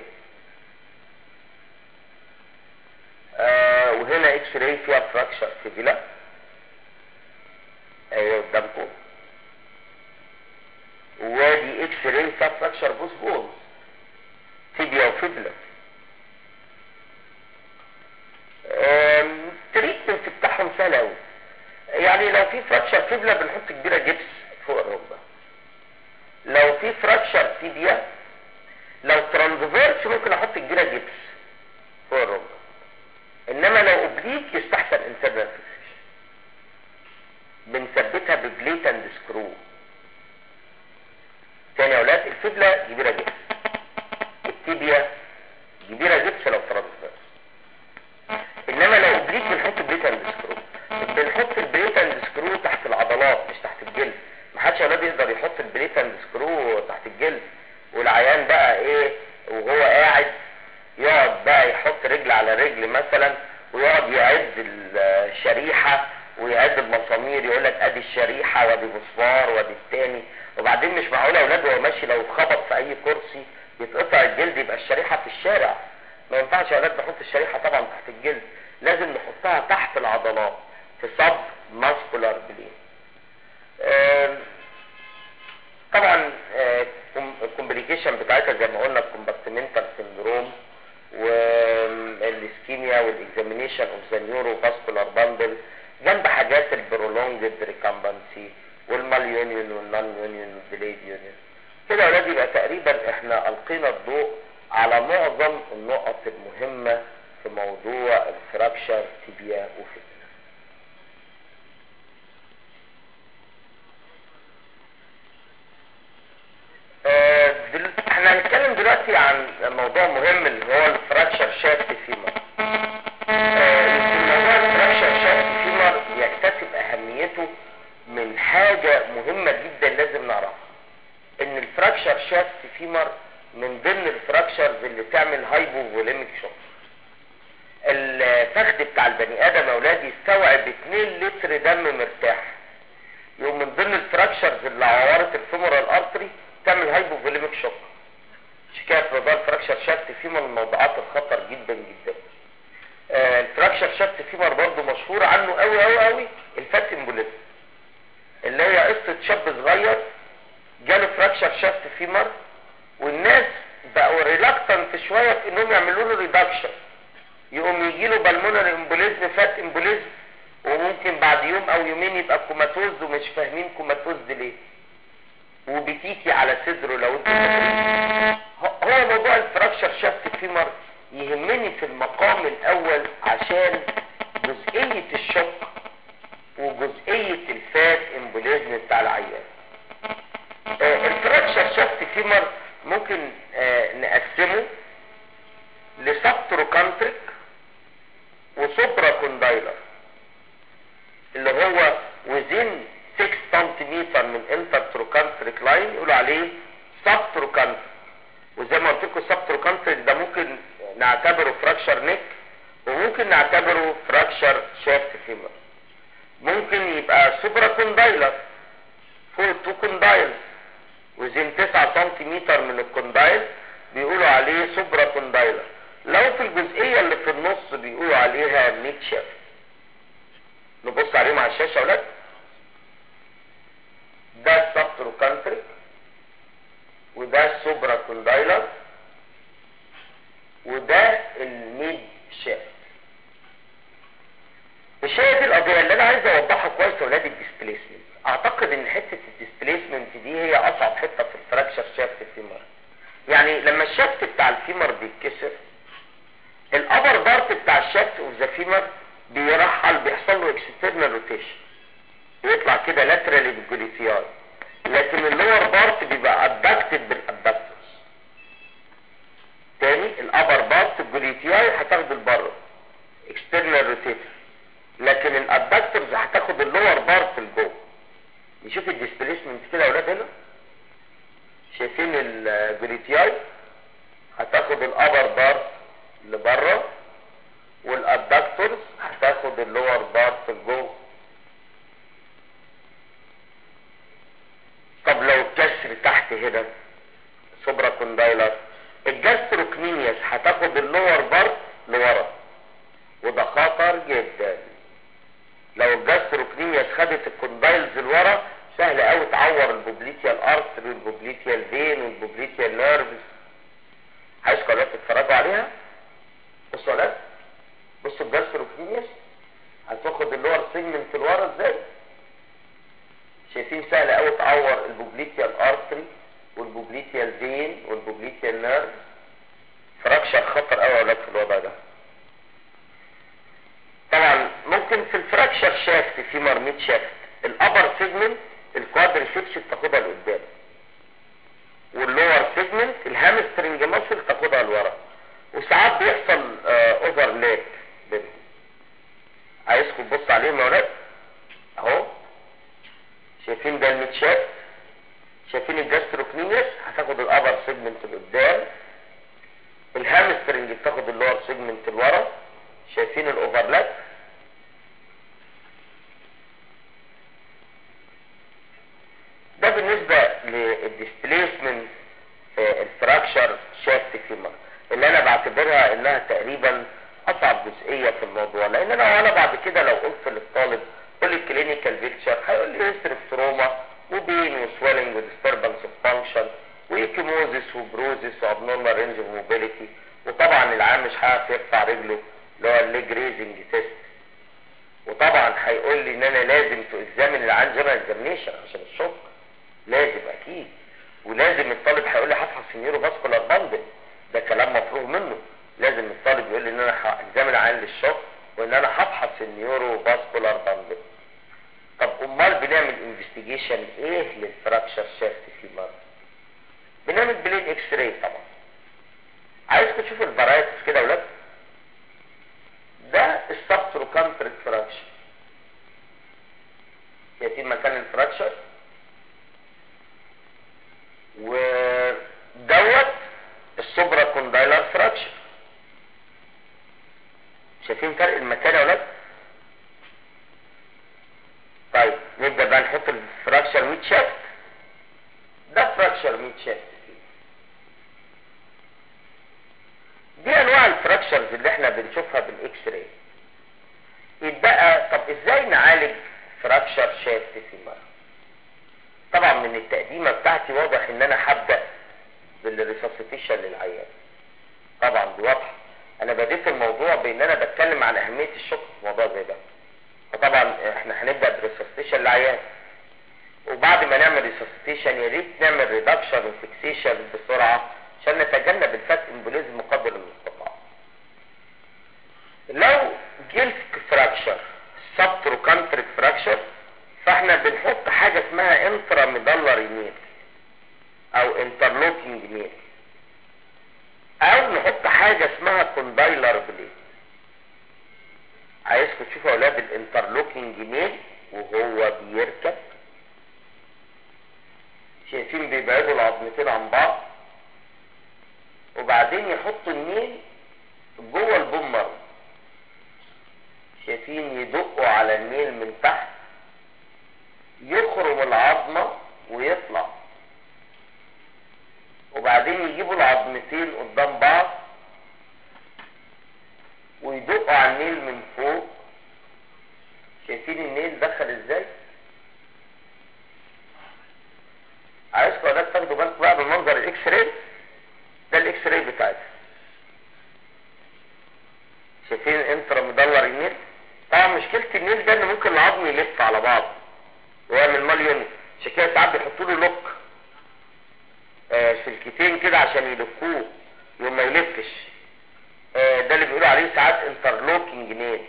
آه وهنا اكس راي فيها فراكشر فيبيلا اهي قدامكم وادي اكس راي سب فراكشر بوس بونز تيبيا وفيبلا التريتمنت بتاعهم سهل قوي يعني لو في فراكشر فيبلا بنحط كبيره جبس فوق الركبه لو في فراكشر تيبيا لو ترانزفيرس ممكن احط كبيره جبس فوق الركبه انما لو اوبليك يستحسن انترنال فيكسيشن بنثبتها ببليت اند سكرو تاني يا اولاد الفبله كبيره جبس التيبيا كبيره جبس لو ترانزفيرس انما لو اوبليك بنحط بليت اند سكرو بنحط البليت اند سكرو تحت العضلات مش تحت الجلد محدش يا اولاد يقدر يحط البليت اند سكرو تحت الجلد والعيان بقى ايه وهو قاعد يقعد بقى يحط رجل على رجل مثلا ويقعد يعد الشريحة ويعد المسامير يقول لك ادي الشريحة وادي مسمار وادي التاني وبعدين مش معقول يا اولاد وهو ماشي لو خبط في اي كرسي يتقطع الجلد يبقى الشريحة في الشارع ما ينفعش يا اولاد نحط الشريحة طبعا تحت الجلد لازم نحطها تحت العضلات في صب ماسكولار بلين طبعا الكومبليكيشن بتاعتها زي ما قلنا الكومبارتمنتال سندروم والاسكيميا والاكزامينيشن اوف ذا نيورو فاسكولار باندل جنب حاجات البرولونجد ريكامبنسي والمال يونيون والنون يونيون والديليد يونيون كده يا ولاد يبقى تقريبا احنا القينا الضوء على معظم النقط المهمه في موضوع الفراكشر تيبيا وفتنه دل... احنا هنتكلم دلوقتي عن موضوع مهم اللي هو الفراكشر شافت فيمر موضوع الفراكشر شافت فيمر يكتسب اهميته من حاجة مهمة جدا لازم نعرفها ان الفراكشر شافت فيمر من ضمن الفراكشرز اللي تعمل هايبوفوليميك شوك الفخذ بتاع البني ادم يا اولاد يستوعب 2 لتر دم مرتاح يقوم من ضمن الفراكشرز اللي عورت الفيمورال ارتري تعمل هايبوفوليميك شوك شكاية رضال فراكشر شافت فيمر من الموضوعات الخطر جدا جدا آه الفراكشر شافت فيمر برضه مشهور عنه قوي قوي قوي الفات امبوليزم اللي هي قصة شاب صغير جاله فراكشر شافت فيمر والناس بقوا ريلاكتنت شوية في انهم يعملوا له ريدكشن يقوم يجي له بالمونري امبوليزم فات امبوليزم وممكن بعد يوم او يومين يبقى كوماتوز ومش فاهمين كوماتوز دي ليه وبتيجي على صدره لو انت هو موضوع الفراكشر شافت فيمر يهمني في المقام الاول عشان جزئية الشق وجزئية الفات امبوليزم بتاع العيان آه الفراكشر شافت فيمر ممكن آه نقسمه لسبتروكانتريك وسوبرا كوندايلر اللي هو وزين 6 سنتيمتر من انترتروكانتريك لاين يقولوا عليه سبتروكانتريك وزي ما قلت لكم سبتروكانتريك ده ممكن نعتبره فراكشر نيك وممكن نعتبره فراكشر شافت فيمر ممكن يبقى سوبرا كوندايلر فوق التو كوندايل وزين 9 سنتيمتر من الكوندايل بيقولوا عليه سوبرا كوندايلر لو في الجزئية اللي في النص بيقولوا عليها ميد شافت نبص عليهم على الشاشة يا ولاد ده السبتروكانتريك وده السوبرا كوندايلر وده الميد شافت مش هي دي القضية اللي انا عايز اوضحها كويس يا ولاد الديسبليسمنت اعتقد ان حتة الديسبليسمنت دي هي اصعب حتة في الفراكشر شافت الفيمر يعني لما الشافت بتاع الفيمر بيتكسر الابر بارت بتاع الشافت اوف ذا فيمر بيرحل بيحصل له اكسترنال روتيشن يطلع كده لاترالي بالجليتياي لكن اللور بارت بيبقى ادكتد بالادكتورز تاني الابر بارت الجليتياي هتاخد البره اكسترنال روتيتر لكن الادكتورز هتاخد اللور بارت لجوه نشوف الديسبليسمنت كده يا اولاد هنا شايفين الجليتياي هتاخد الابر بارت لبره والادكتورز هتاخد اللور بارت لجوه طب لو الكسر تحت هنا سوبرا كوندايلر الجاستروكنينيوس هتاخد اللور بارت لورا وده خطر جدا لو الجاستروكنيمياس خدت الكوندايلز لورا سهل قوي تعور البوبليتيال ارتري والبوبليتيال فين والبوبليتيال نيرفز عايزكم اولاد تتفرجوا عليها بصوا يا اولاد بصوا الجاستروكنيمياس هتاخد اللور سيجمنت لورا ازاي شايفين سهل قوي تعور البوبليتيال ارتري والبوبليتيال فين والبوبليتيال نيرف فراكشر خطر قوي يا اولاد في الوضع ده طبعا ممكن في الفراكشر شافت في مرميت شافت الابر سيجمنت الكوادريسبس تاخدها لقدام واللور سيجمنت الهامسترنج ماسل تاخدها لورا وساعات بيحصل اوفرلاب بينهم عايزكم تبصوا عليهم يا ولاد اهو شايفين ده المتشاف شايفين الجاستروكنيميس هتاخد الابر سيجمنت لقدام الهامسترنج بتاخد اللور سيجمنت لورا شايفين الاوفرلاب ده بالنسبة للديسبليسمنت الفراكشر شافت فيما اللي انا بعتبرها انها تقريبا اصعب جزئية في الموضوع لان انا وانا بعد كده لو قلت للطالب قول لي الكلينيكال بيكتشر هيقول لي هيستري تروما وبين وسويلنج وديستربنس اوف فانكشن وايكيموزيس وبروزيس وابنورمال رينج اوف موبيليتي وطبعا العام مش هيعرف يرفع رجله اللي هو الليج ريزنج تيست وطبعا هيقول لي ان انا لازم تو اكزامن العام جنرال اكزامينيشن عشان الشوك لازم اكيد ولازم الطالب هيقول لي هفحص النيورو فاسكولار باندل ده كلام مفروغ منه لازم الطالب يقول لي ان انا هاكزامن عين للشوك وان انا هفحص النيورو فاسكولار باندل طب امال بنعمل انفستيجيشن ايه للفراكشر شافت في مرض بنعمل بلين اكس راي طبعا عايزكم تشوفوا الفرايتس كده يا ولاد ده السبتروكانتريك فراكشر شايفين مكان الفراكشر ودوت السوبرا كوندايلر فراكشر شايفين فرق المكان يا ولاد طيب نبدا بقى نحط الفراكشر ميت شافت ده فراكشر ميت شافت دي انواع الفراكشرز اللي احنا بنشوفها بالاكس راي يتبقى طب ازاي نعالج فراكشر شافت في المرض طبعا من التقديمه بتاعتي واضح ان انا هبدا بالريسوسيتيشن للعيان طبعا دي واضحه انا بديت الموضوع بان انا بتكلم عن اهميه الشق في موضوع زي ده فطبعا احنا هنبدا بالريسوسيتيشن للعيان وبعد ما نعمل ريسوسيتيشن يا ريت نعمل ريدكشن وفيكسيشن بسرعه عشان نتجنب الفات امبوليزم قدر المستطاع لو جلسك فراكشر سبتروكانتريك فراكشر فاحنا بنحط حاجة اسمها انترا ميدالري نيل او انترلوكينج نيل او نحط حاجة اسمها كوندايلر بليد عايزكم تشوفوا اولاد الانترلوكينج نيل وهو بيركب شايفين بيبعدوا العظمتين عن بعض وبعدين يحطوا النيل جوه البومر شايفين يدقوا على النيل من تحت يخرم العظمة ويطلع وبعدين يجيبوا العظمتين قدام بعض ويدقوا على النيل من فوق شايفين النيل دخل ازاي عايزكم يا ولاد تاخدوا بالكم بقى بمنظر الاكس راي ده الاكس راي بتاعتها شايفين انترا مدلر النيل طبعا مشكله النيل ده ان ممكن العظم يلف على بعض ويعمل مليون عشان كده ساعات بيحطوا له لوك آه سلكتين كده عشان يلفوه يوم ما يلفش آه ده اللي بيقولوا عليه ساعات انترلوكينج نيل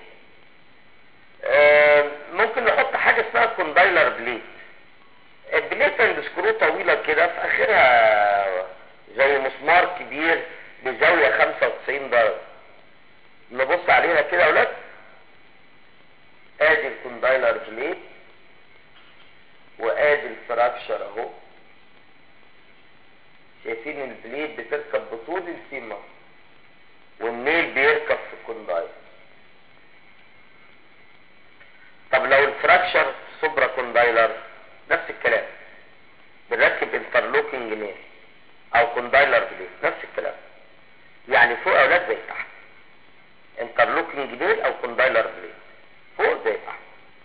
آه ممكن نحط حاجه اسمها كوندايلر بليت البليت عند سكرو طويله كده في اخرها زي مسمار كبير بزاويه 95 درجه نبص عليها كده يا ولاد ادي الكوندايلر بليت وادي الفراكشر اهو شايفين البليد بتركب بطول الفيمر والنيل بيركب في الكوندايل طب لو الفراكشر سوبرا كوندايلر نفس الكلام بنركب انترلوكينج نيل او كوندايلر بليد نفس الكلام يعني فوق اولاد زي تحت انترلوكينج نيل او كوندايلر بليد فوق زي تحت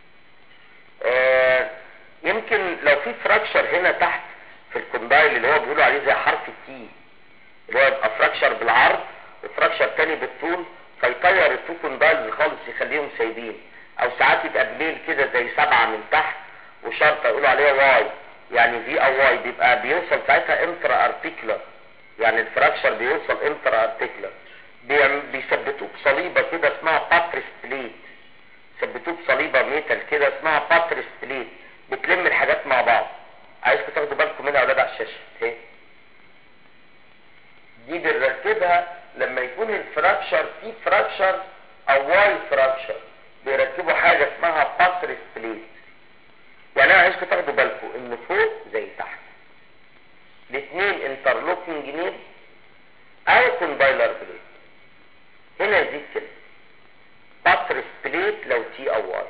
فراكشر بالعرض وفراكشر تاني بالطول فيطير التو كوندايلز خالص يخليهم سايبين او ساعات يبقى بليل كده زي سبعة من تحت وشرطة يقولوا عليها واي يعني في او واي بيبقى بيوصل ساعتها انترا ارتيكولار يعني الفراكشر بيوصل انترا ارتيكولار بيثبتوه بصليبة كده اسمها باتريس بليت ثبتوه بصليبة ميتال كده اسمها باتريس بليت بتلم الحاجات مع بعض عايزكم تاخدوا بالكم منها يا اولاد على الشاشة اهي دي بنركبها لما يكون الفراكشر في فراكشر او واي فراكشر بيركبوا حاجة اسمها باتريس بليت يعني انا عايزكم تاخدوا بالكم ان فوق زي تحت الاثنين انترلوكينج نيل او كومبايلر بليت هنا يزيد كده باتريس بليت لو تي او واي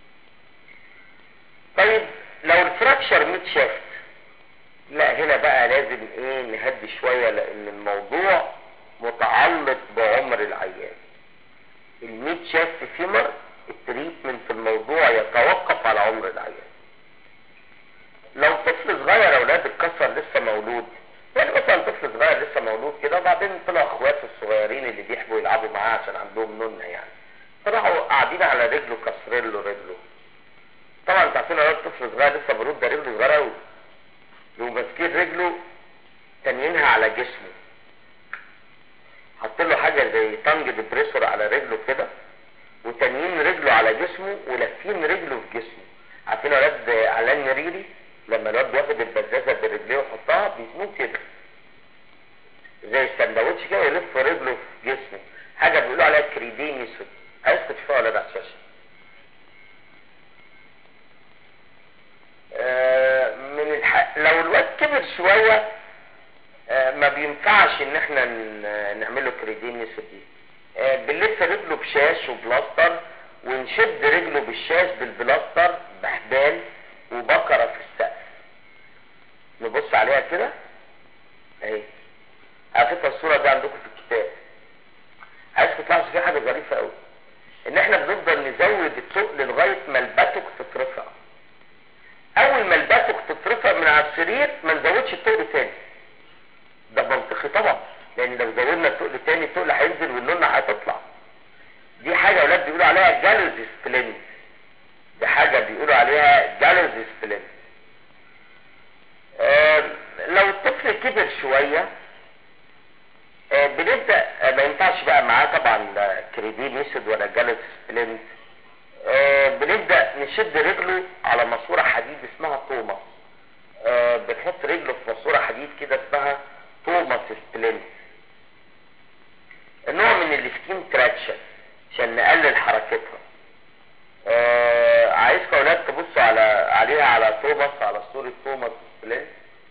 طيب لو الفراكشر متشافت لا هنا بقى لازم ايه نهدي شوية لان الموضوع متعلق بعمر العيان الميت شافت فيمر التريتمنت في الموضوع يتوقف على عمر العيان لو طفل صغير يا اولاد اتكسر لسه مولود يعني مثلا طفل صغير لسه مولود كده وبعدين طلع اخواته الصغيرين اللي بيحبوا يلعبوا معاه عشان عندهم نونه يعني طلعوا قاعدين على رجله كسرين له رجله طبعا انتوا عارفين اولاد طفل صغير لسه مولود ده رجله صغيره قوي يقوموا ماسكين رجله تانيينها على جسمه حاطين له حاجه زي تانج ديبريسور على رجله كده وتانيين رجله على جسمه ولافين رجله في جسمه عارفين اولاد علان نريري لما الواد بياخد البزازه برجليه ويحطها بيسموه كده زي السندوتش كده يلف رجله في جسمه حاجه بيقولوا عليها كريدين اسود عايز تشوفها ولا لا على الشاشه آه من الح... لو الواد كبر شويه آه ما بينفعش ان احنا نعمل له كريدين اسود دي آه بنلف رجله بشاش وبلاستر ونشد رجله بالشاش بالبلاستر بحبال وبكرة في السقف نبص عليها كده اهي على فكره الصوره دي عندكم في الكتاب عايزكم تلاحظوا في حاجه ظريفه قوي ان احنا بنفضل نزود التقل لغايه ما الباتوك تترفع اول ما الباتوك تترفع من على السرير ما نزودش التقل تاني ده منطقي طبعا لان لو زودنا التقل تاني التقل هينزل والنونه هتطلع دي حاجه اولاد بيقولوا عليها جالوز سبلنت دي حاجه بيقولوا عليها جالوز سبلنت آه لو الطفل كبر شويه آه بنبدا آه ما ينفعش بقى معاه طبعا كريدين اسود ولا جالوز سبلنت بنبدا نشد رجله على ماسوره حديد اسمها توماس بنحط رجله في ماسوره حديد كده اسمها توماس سبلنت نوع من السكين تراكشن عشان نقلل حركتها آه عايزكم يا اولاد تبصوا على عليها على توماس على صورة توماس سبلنت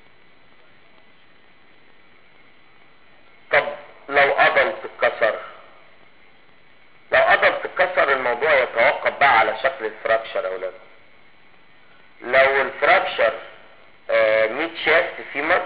طب لو قدم تتكسر لو قدم تتكسر الموضوع يتوقف بقى على شكل الفراكشر يا اولاد لو الفراكشر آه ميت شافت فيمر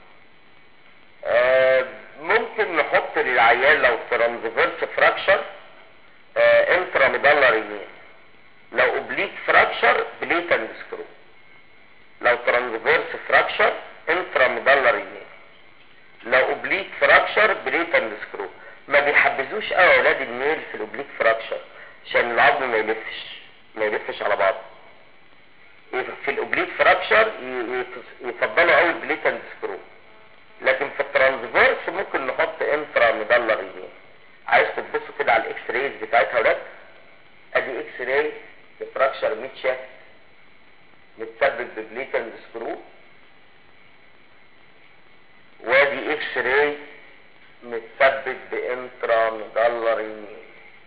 آه ممكن نحط للعيان لو ترانزفيرس فراكشر آه انترا ميدالري نيل لو اوبليك فراكشر بليت اند سكرو لو ترانزفيرس فراكشر انترا ميدالري نيل لو اوبليك فراكشر بليت اند سكرو ما بيحبذوش قوي اولاد النيل في الاوبليك فراكشر عشان العظم ما يلفش ما يلفش على بعض في الاوبليك فراكشر يفضلوا قوي بليت اند سكرو لكن في الترانزفيرس ممكن نحط انترا ميدالري نيل عايز تبصوا كده على الاكس رايز بتاعتها ولاد ادي اكس راي لفراكشر ميت شافت متثبت ببليت اند سكرو وادي اكس راي متثبت بانترا ميدالري نيل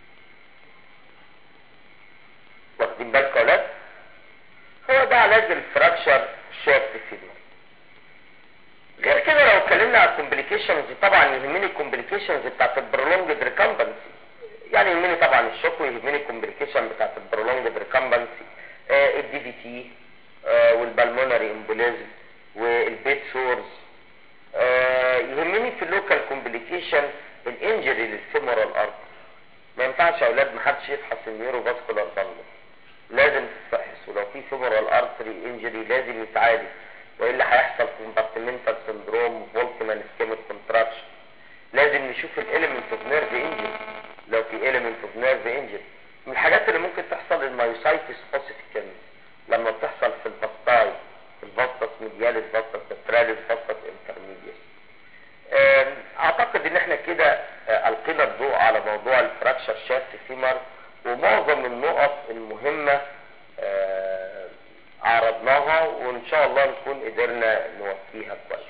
واخدين بالكم يا ولاد هو ده علاج الفراكشر شافت فيديو غير كده لو اتكلمنا على الكومبليكيشنز طبعا يهمني الكومبليكيشنز بتاعت البرولونجد ريكامبنسي يعني يهمني طبعا الشوك ويهمني الكومبليكيشن بتاعت البرولونجد ريكامبنسي الدي في تي والبلمونري امبوليزم والبيت سورز آه يهمني في اللوكال كومبليكيشن الانجري للفيمورال ارض ما ينفعش يا اولاد محدش يفحص النيورو فاسكولار بالمر لازم تتفحص ولو في فيمورال ارتري انجري لازم يتعالج والا هيحصل كومبارتمنتال سندروم فولكمان اسكيميك كونتراكشن لازم لازم نشوف الاليمنت اوف نيرف انجن لو في اليمنت اوف نيرف انجن من الحاجات اللي ممكن تحصل المايوسايتس اوسيفيكانس لما بتحصل في البسطاي في الفاسكس ميدياليس فاسكس بستراليس فاسكس انترميديس اعتقد ان احنا كده القينا الضوء على موضوع الفراكشر شافت فيمر ومعظم النقط المهمة عرضناها وان شاء الله نكون قدرنا نوفيها كويس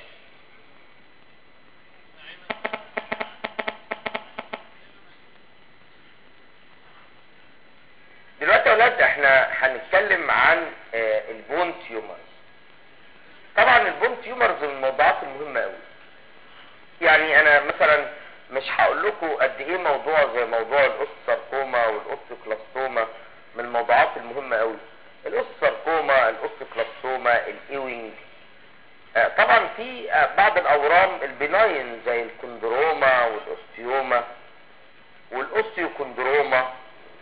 دلوقتي يا اولاد احنا هنتكلم عن البون تيومرز طبعا البون تيومرز من الموضوعات المهمة قوي يعني انا مثلا مش هقول لكم قد ايه موضوع زي موضوع الاوستساركوما والاوستوكلاستوما من الموضوعات المهمة قوي الاوستساركوما الاوستوكلاستوما الايوينج طبعا في بعض الاورام البناين زي الكندروما والاوستيوما والاوستيوكندروما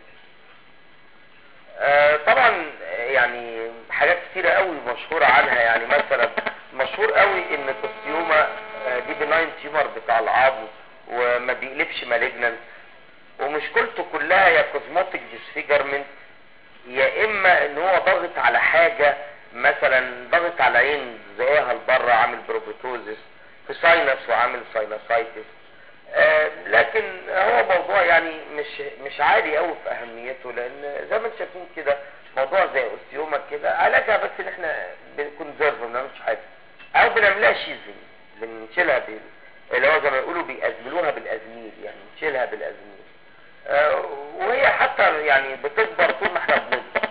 طبعا يعني حاجات كتيرة قوي مشهورة عنها يعني مثلا مشهور قوي ان الاوستيوما دي بناين تيومر بتاع العظم وما بيقلبش مالجنانت ومشكلته كلها يا كوزموتيك ديسفيجرمنت يا اما ان هو ضغط على حاجة مثلا ضغط على عين زقها لبره عامل بروبيتوزس في ساينس وعامل ساينسايتس آه لكن هو موضوع يعني مش مش عالي قوي في اهميته لان زي ما انتم شايفين كده موضوع زي اوستيوما كده علاجها بس ان احنا بنكونزرف ما بنعملش حاجه او بنعملها شيزنج بنشيلها بال اللي هو زي ما يقولوا بيأزملوها بالازميل يعني نشيلها بالازميل آه وهي حتى يعني بتكبر طول ما احنا بنكبر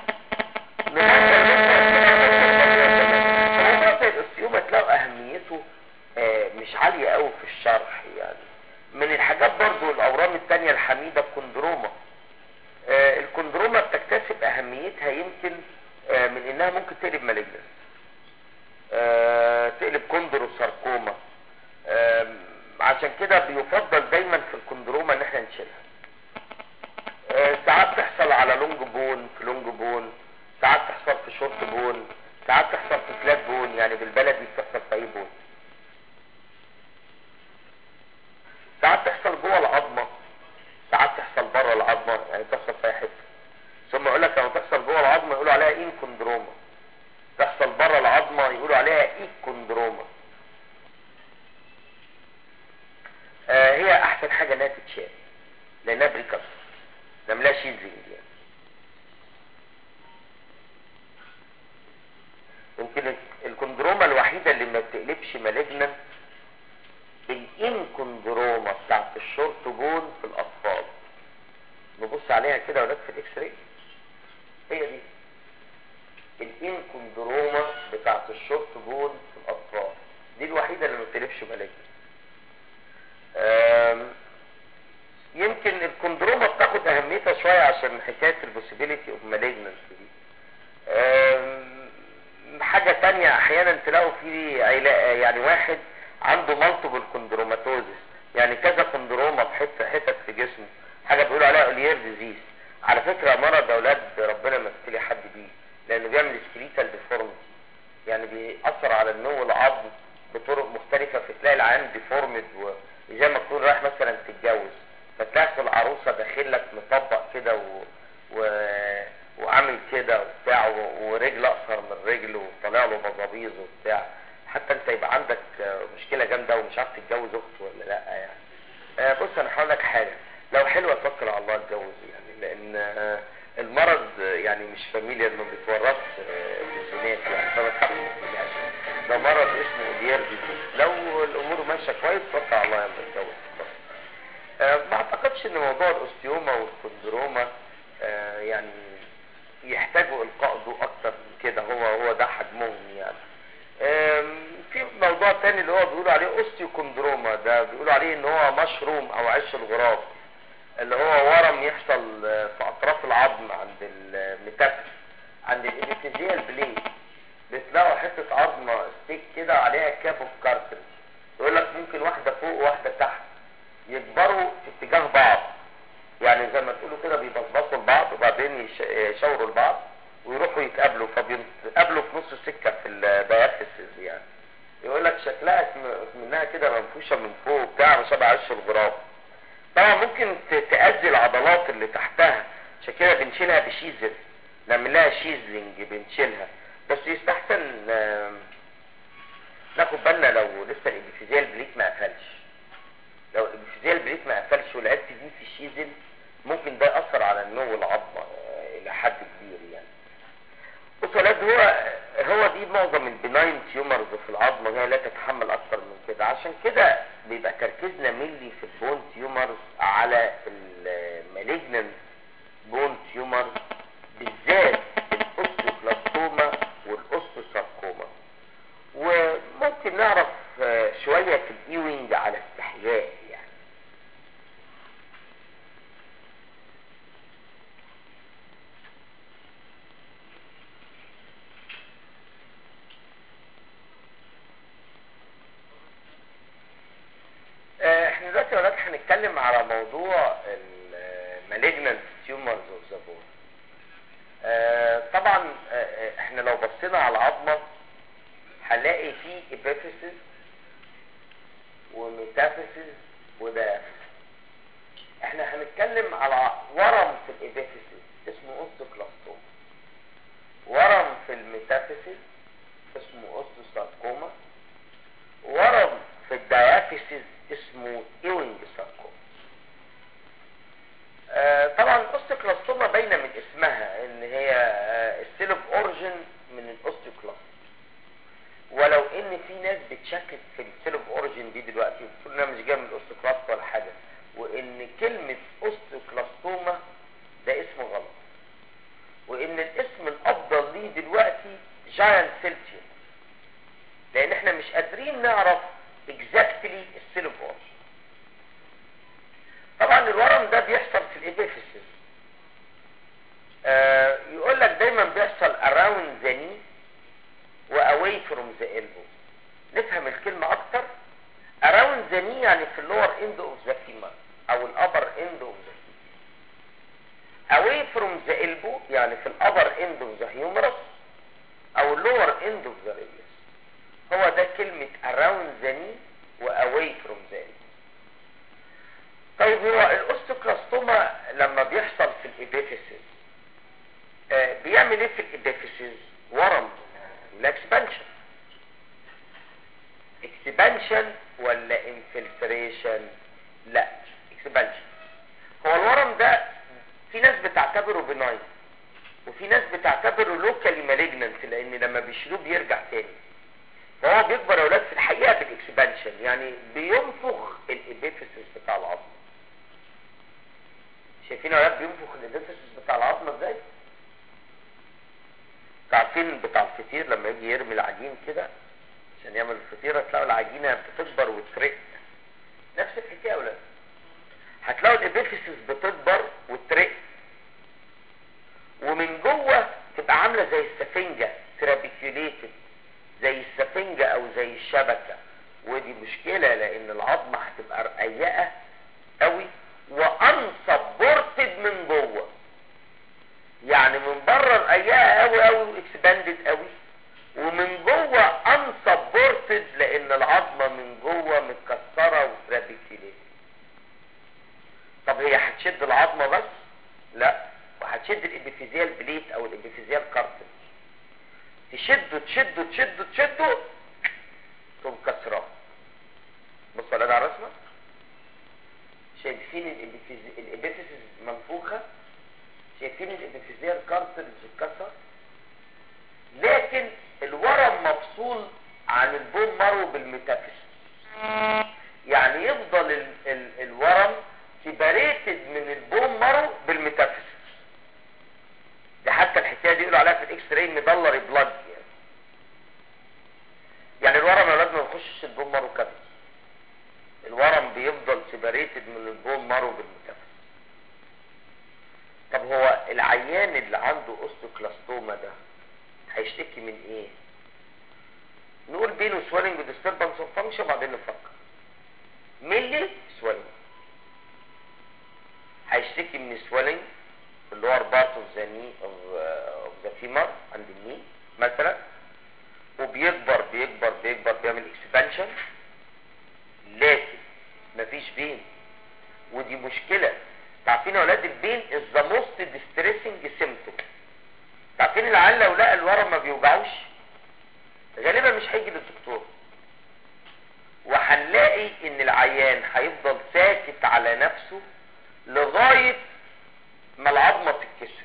موضوع زي الاوستيوما تلاقوا اهميته آه مش عالية قوي في الشرح يعني من الحاجات برضو الاورام التانية الحميدة الكندروما آه الكندروما بتكتسب اهميتها يمكن آه من انها ممكن تقلب مالجنس آه تقلب كوندروساركوما آه عشان كده بيفضل دايما في الكندروما ان احنا نشيلها آه ساعات تحصل على لونج بون في لونج بون ساعات تحصل في شورت بون ساعات تحصل في فلات بون يعني بالبلدي بتحصل في اي بون ساعات تحصل جوه العظمه ساعات تحصل بره العظمه يعني تحصل في اي حته ثم يقول لك لما تحصل جوه العظمه يقولوا عليها اين كوندروما تحصل بره العظمه يقولوا عليها اي كوندروما آه هي احسن حاجه انها تتشال لانها بريكابس نعملها شيزنج يعني يمكن الكندروما الوحيده اللي ما بتقلبش مالجنان الانكندروما بتاعت الشورت بون في الاطفال نبص عليها كده ولاد في الاكس راي هي دي الانكندروما بتاعت الشورت بون في الاطفال دي الوحيده اللي ما بتقلبش مالجنان يمكن الكندروما بتاخد اهميتها شويه عشان حكايه البوسيبيليتي اوف مالجنانس دي حاجه تانية احيانا تلاقوا في يعني واحد عنده مالتيبل كوندروماتوزس يعني كذا كوندروما في حته حتت في جسمه حاجه بيقولوا عليها اوليير ديزيز على فكره مرض اولاد ربنا ما يبتلي حد بيه لانه بيعمل سكريتال ديفورميتي يعني بيأثر على النمو العظم بطرق مختلفه فتلاقي العين ديفورمد وزي ما تكون رايح مثلا تتجوز فتلاقي العروسه داخل لك مطبق كده و... و... وعامل كده وبتاع ورجل اقصر من رجل وطالع له بظابيظ وبتاع حتى انت يبقى عندك مشكله جامده ومش عارف تتجوز اخته ولا لا يعني آه بص انا هقول لك حاجه لو حلوه توكل على الله اتجوز يعني لان آه المرض يعني مش فاميليا ما بيتورثش في الجينات يعني فما تخافش ده مرض اسمه ديار ديزيز لو الامور ماشيه كويس توكل على الله يعني اتجوز آه ما اعتقدش ان موضوع الاوستيوما والكوندروما يعني يحتاجوا القاء ضوء اكتر من كده هو هو ده حجمهم يعني في موضوع تاني اللي هو بيقولوا عليه اوستيوكوندروما ده بيقولوا عليه ان هو مشروم او عش الغراب اللي هو ورم يحصل في اطراف العظم عند الميتافيز عند الابيثيزيال بليد بتلاقوا حته عظمه ستيك كده عليها كاب اوف كارتريج يقول لك ممكن واحده فوق وواحده تحت يكبروا في اتجاه بعض يعني زي ما تقولوا كده بيبصبصوا لبعض وبعدين يشاوروا لبعض ويروحوا يتقابلوا فبيتقابلوا في نص السكه في الديافيسز يعني يقول لك شكلها منها كده منفوشه من فوق بتاع شبه عش الغراب ممكن ت- تأذي العضلات اللي تحتها عشان كده بنشيلها بشيزل نعمل لها شيزلينج بنشيلها بس يستحسن آم، ناخد بالنا لو لسه الابيفيزيال بليت ما قفلش لو الابيفيزيال بليت ما قفلش ولعبت بيه في الشيزل ممكن ده يأثر على النمو العظمة آه، إلى حد كبير يعني بص يا ولاد هو هو دي معظم البناين تيومرز في العظمه هي لا تتحمل اكتر من كده عشان كده بيبقى تركيزنا ملي في البون تيومرز على المالجننت بون تيومرز بالذات الاوستوبلاستوما والاوستوساركوما وممكن نعرف آه، شويه في الايوينج على استحياء يعني آه، احنا دلوقتي يا ولاد هنتكلم على موضوع المالجنانت تيومرز اوف ذا بون طبعا آه، آه، احنا لو بصينا على العظمه هنلاقي فيه ابيفيسز وميتافيسز وديافيسز احنا هنتكلم على ورم في الابيفيسز اسمه اوستوكلاستوما ورم في الميتافيسز اسمه اوستوساركوما ورم في الديافيسز اسمه ايوينج ساركوما آه، طبعا الاوستوكلاستوما باينه من اسمها ان هي السيل اوف اوريجين من الاوستوكلاست ولو ان في ناس بتشكك في السيل اوف اوريجين دي دلوقتي وبتقول انها مش جايه من الاوستوكلاست ولا حاجه وان كلمه اوستوكلاستوما ده اسم غلط وان الاسم الافضل ليه دلوقتي جاينت سيل تيومر لان احنا مش قادرين نعرف اكزاكتلي السيل اوف اوريجين طبعا الورم ده بيحصل في الابيفيسز آه يقول لك دايما بيحصل around the knee و away from the elbow نفهم الكلمة اكتر around the knee يعني في اللور end of the femur او الابر end of the femur away from the elbow يعني في الابر end of the humerus او اللور end of the radius هو ده كلمة around the knee و away from the elbow طيب هو الاوستوكلاستوما لما بيحصل في الابيفيسز آه بيعمل ايه في الابيفيسز ورم الاكسبانشن اكسبانشن ولا انفلتريشن لا اكسبانشن هو الورم ده في ناس بتعتبره بناين وفي ناس بتعتبره لوكالي مالجننت لان لما بيشيلوه بيرجع تاني فهو بيكبر يا اولاد في الحقيقه بالاكسبانشن يعني بينفخ الابيفيسز بتاع العظم شايفين يا ولاد بينفخ الابيفيسز بتاع العظمه ازاي عارفين بتاع الفطير لما يجي يرمي العجين كده عشان يعمل الفطيره تلاقوا العجينه بتكبر وترق نفس الحكايه يا ولاد هتلاقوا الابيفيسز بتكبر وترق ومن جوه تبقى عامله زي السفنجه ترابيكيوليتد زي السفنجه او زي الشبكه ودي مشكله لان العظمه هتبقى رقيقه قوي وانسبورتد من جوه يعني من بره رقيقه قوي قوي واكسباندد قوي ومن جوه انسبورتد لان العظمه من جوه متكسره وترابيكيوليتد طب هي هتشد العظمه بس لا وهتشد الابيفيزيال بليت او الابيفيزيال كارتج تشده تشده تشده تشده تقوم كسراه بص يا ولاد على الرسمه شايفين الإبيفيز- الابيفيسز منفوخه شايفين الابيفيزيال كارتج اتكسر لكن الورم مفصول عن البون مارو بالميتافيسيس يعني يفضل ال ال الورم سيباريتد من البون مارو بالميتافيسيس دي حتى الحكايه دي يقولوا عليها في الاكس راي مدلر بلاد يعني يعني الورم يا ولاد ما بيخشش البون مارو كافيتي الورم بيفضل سيباريتد من البون مارو بالميتافيسيس طب هو العيان اللي عنده اوستوكلاستوما ده هيشتكي من ايه نقول بينه سويلنج وديستربنس اوف فانكشن وبعدين نفكر ملي سويلنج هيشتكي من سويلنج اللي هو بارت اوف ذا ني اوف ذا فيمر عند الني مثلا وبيكبر بيكبر بيكبر بيعمل اكسبانشن لكن مفيش بين ودي مشكله عارفين يا اولاد البين از ذا موست ديستريسنج سيمتوم عارفين العيال لو لقى الورم ما بيوجعوش غالبا مش هيجي للدكتور وهنلاقي ان العيان هيفضل ساكت على نفسه لغايه ما العظمه تتكسر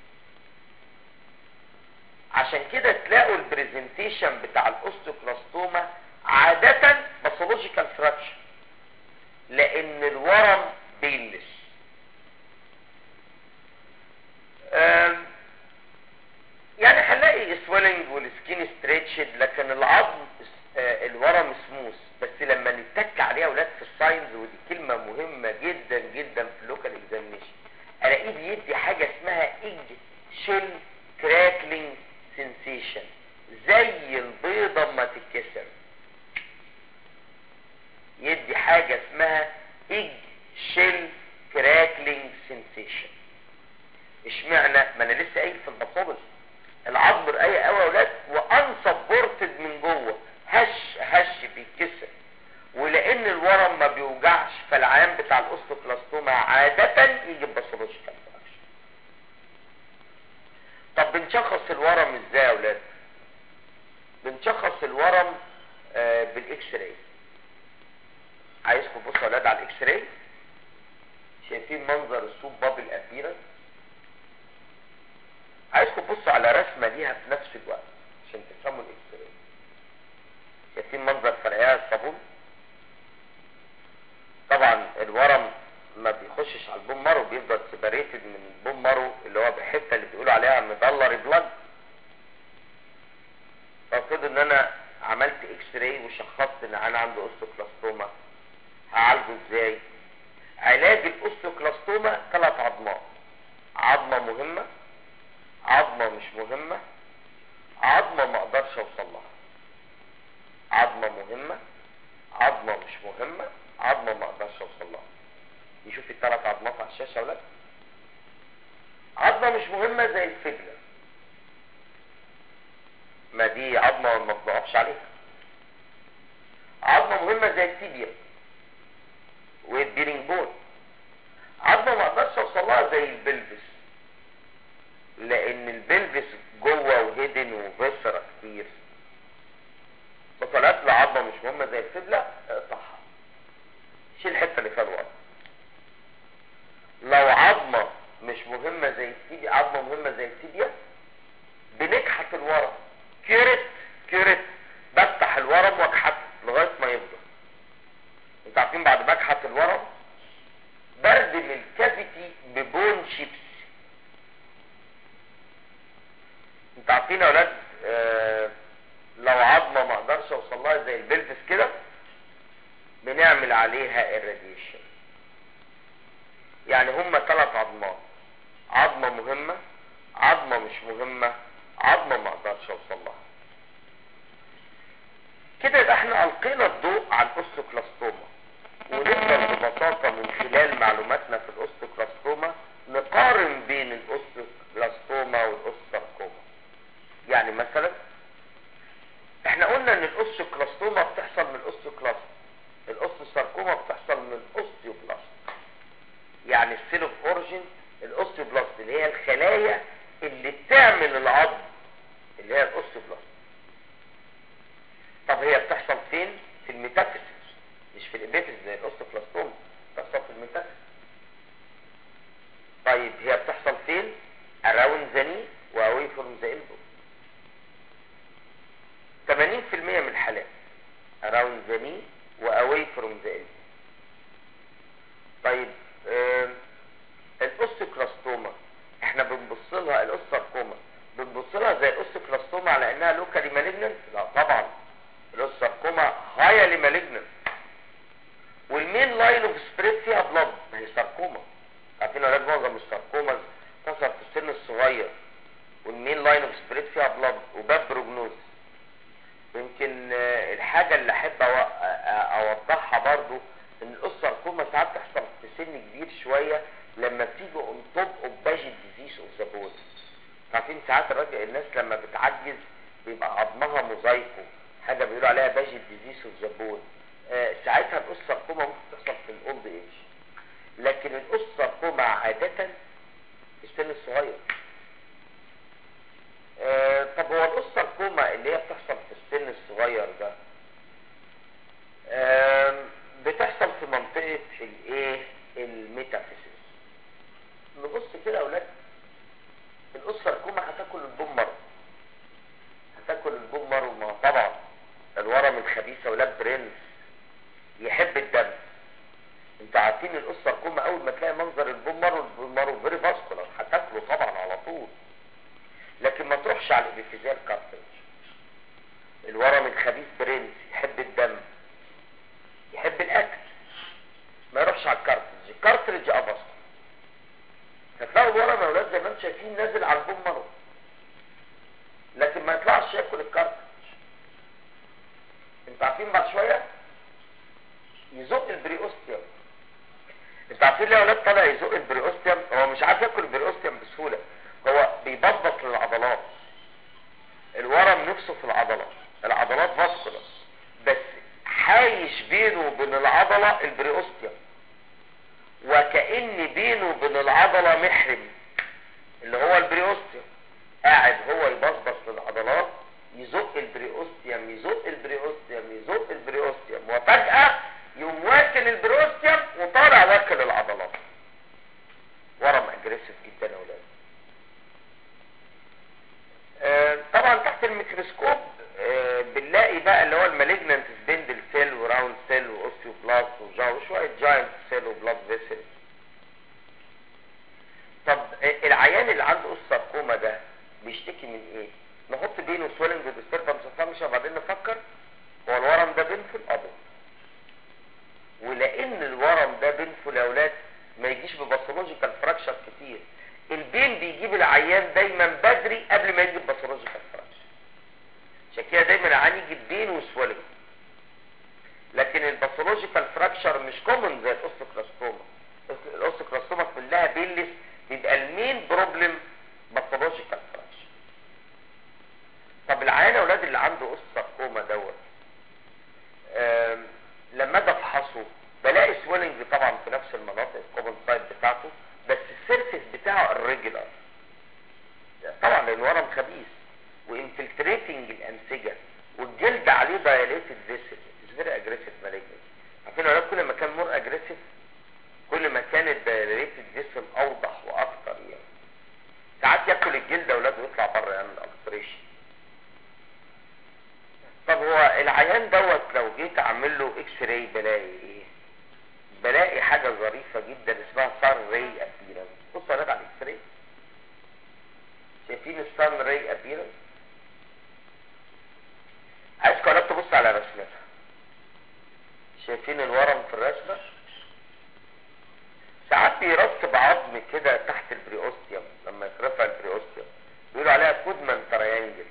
عشان كده تلاقوا البرزنتيشن بتاع الاوستوكلاستوما عادة باثولوجيكال فراكشر لان الورم بيلس يعني هنلاقي سويلنج والسكين ستريتشد لكن العظم آه، الورم سموث بس لما نتك عليه اولاد في الساينز ودي كلمه مهمه جدا جدا في اللوكال اكزامينشن الاقيه بيدي حاجه اسمها ايج شيل كراكلينج سensation زي البيضة ما تتكسر يدي حاجة اسمها ايج شيل كراكلينج سensation اشمعنى ما انا لسه قايل في الباثولوجي العظم رقيق قوي يا اولاد وانسبورتد من جوه هش هش بيتكسر ولان الورم ما بيوجعش فالعيان بتاع الاوستوكلاستوما عادة يجي باثولوجيكال طب بنشخص الورم ازاي يا اولاد بنشخص الورم آه بالاكس راي عايزكم تبصوا يا اولاد على الاكس راي شايفين منظر السوب بابل ابيرنس عايزكم تبصوا على رسمه ليها في نفس الوقت عشان تفهموا الاكس راي شايفين منظر فرعيه الصابون طبعا الورم ما بيخشش على البون مارو بيفضل سيبريتد من البون مارو اللي هو بحته اللي بيقولوا عليها مدلر بلاد فالمفروض ان انا عملت اكس راي وشخصت ان انا عندي اوستوكلاستوما هعالجه ازاي علاج الاوستوكلاستوما ثلاث عظمات عظمه مهمه عظمه مش مهمه عظمه ما اقدرش اوصل لها عظمه مهمه عظمه مش مهمه عظمه ما اقدرش اوصل لها يشوف الثلاث عظمات على الشاشه ولا عظمه مش مهمه زي الفجله ما دي عظمه ما بنقفش عليها عظمه مهمه زي التيبيا والبيرنج بون عظمه ما اقدرش اوصل لها زي البلفس لان البلفس جوه وهيدن وفيسرا كتير وصلت لعظمه مش مهمه زي الفبله اقطعها شيل الحته اللي فيها الورم لو عظمه مش مهمه زي التيبيا عظمه مهمه زي التيبيا بنكحت الورم كيرت كيرت بفتح الورم واكحته لغايه ما يفضل انتوا عارفين بعد ما اكحت الورم بردم الكافيتي ببون شيبس انتوا عارفين يا اولاد آه لو عظمه ما اقدرش اوصل لها زي البلفس كده بنعمل عليها الراديشن يعني هما ثلاث عظمات عظمه مهمه عظمه مش مهمه عظمه ما اقدرش اوصل لها كده يبقى احنا القينا الضوء على الاوستوكلاستوما ونقدر ببساطه من خلال معلوماتنا في الاوستوكلاستوما نقارن بين الاوستوكلاستوما والاوستوكلاستوما يعني مثلا احنا قلنا ان الاوستوكلاستوما بتحصل من الاوستوكلاست الاوستوساركوما بتحصل من الاوستيوبلاست يعني السيل اوف اوريجين الاوستيوبلاست اللي هي الخلايا اللي بتعمل العظم اللي هي الاوستيوبلاست طب هي بتحصل فين في الميتافيسيس مش في الابيفيس زي الاوستوكلاستوما بتحصل في الميتافيسيس طيب هي بتحصل فين اراوند ذا ني واوي فروم ذا البو 80% من الحالات around the knee واواي فروم ذا elbow طيب آه الاوستوكلاستوما احنا بنبص لها الاوستاركوما بنبص لها زي الاوستوكلاستوما على انها لوكالي مالجننت لا طبعا الاوستاركوما هايلي مالجننت والمين لاين اوف سبريد فيها بلاد ما هي ساركوما عارفين يا اولاد معظم الساركوماز تظهر في السن الصغير والمين لاين اوف سبريد فيها بلاد وباب بروجنوز يمكن الحاجة اللي احب اوضحها برضو ان الاوستاركوما ساعات تحصل في سن كبير شوية لما بتيجي اون توب اوف باجي ديزيز اوف ذا بون عارفين ساعات الراجل الناس لما بتعجز بيبقى عظمها موزايكو حاجة بيقولوا عليها باجي ديزيز اوف ذا بون ساعتها الاوستاركوما ممكن تحصل في الاولد ايج لكن الاوستوساركوما عادة في السن الصغير آه طب هو الاوستوساركوما اللي هي بتحصل في السن الصغير ده آه بتحصل في منطقة الايه الميتافيزيس نبص كده يا اولاد الاوستوساركوما هتاكل البومر هتاكل البومر وما طبعا الورم الخبيث اولاد برنس يحب الدم انتوا عارفين الاوستوساركوما اول ما تلاقي منظر البومر البومر فيري فاسكولار هتاكله طبعا على طول لكن ما تروحش على الابيفيزيال كارتج الورم الخبيث برنس يحب الدم يحب الاكل ما يروحش على الكارتج الكارتريج ابسط هتلاقوا الورم يا اولاد زي ما انتم شايفين نازل على البوم مره لكن ما يطلعش ياكل الكارتريج انتوا عارفين بعد شويه يزق البريوستيوم انتوا عارفين ليه يا اولاد طالع يزق البريوستيوم هو مش عارف ياكل البريوستيوم بسهوله هو بيبسط للعضلات الورم نفسه في العضلة العضلات فاسكولار بس حايش بينه وبين العضلة البريوستيوم وكأن بينه وبين العضلة محرم اللي هو البريوستيوم قاعد هو يبسبس للعضلات يزق البريوستيوم يزق البريوستيوم يزق البريوستيوم وفجأة يقوم واكل البريوستيوم وطالع واكل العضلات ورم اجريسيف جدا يا ولاد آه، طبعا تحت الميكروسكوب آه، بنلاقي بقى اللي هو المالجنانت سبندل سيل وراوند سيل واوستيوبلاست وجا وشويه جاينت سيل وبلاد فيسل طب آه، العيان اللي عنده اوستوساركوما ده بيشتكي من ايه نحط بينه سويلنج وديستربنس فانكشن وبعدين نفكر هو الورم ده بينفل ابيض ولان الورم ده بينفل يا اولاد ما يجيش بباثولوجيكال فراكشر كتير البين بيجيب العيان دايما بدري قبل ما يجيب باثولوجيكال فراكشر عشان كده دايما العيان يجيب بين وسويلنج لكن الباثولوجيكال فراكشر مش كومن زي الاوستوكلاستوما الاوستوكلاستوما كلها بيلس بيبقى المين بروبلم باثولوجيكال فراكشر طب العيان يا اولاد اللي عنده اوستوكوما دوت آم، لما اجي افحصه بلاقي سويلنج طبعا في نفس المناطق الكومن سايت بتاعته بس السيرفيس بتاعه الريجولار طبعا لان ورم خبيث وانفلتريتنج الانسجه والجلد عليه دايليتد فيسل از فيري اجريسيف مالجنس عارفين يا كل ما كان مور اجريسيف كل ما كان الدايليتد فيسل اوضح واكتر يعني ساعات ياكل الجلد يا اولاد ويطلع بره يعمل التريشن طب هو العيان دوت لو جيت اعمل له اكس راي بلاقي ايه بلاقي حاجة ظريفة جدا اسمها سان راي ابيرنس بصوا يا ولاد على الاكس راي شايفين السان راي ابيرنس عايزكم يا ولاد تبص على رسمتها شايفين الورم في الرسمة ساعات بيرتب عظم كده تحت البريوستيوم لما يترفع البريوستيوم بيقولوا عليها كودمان تريانجل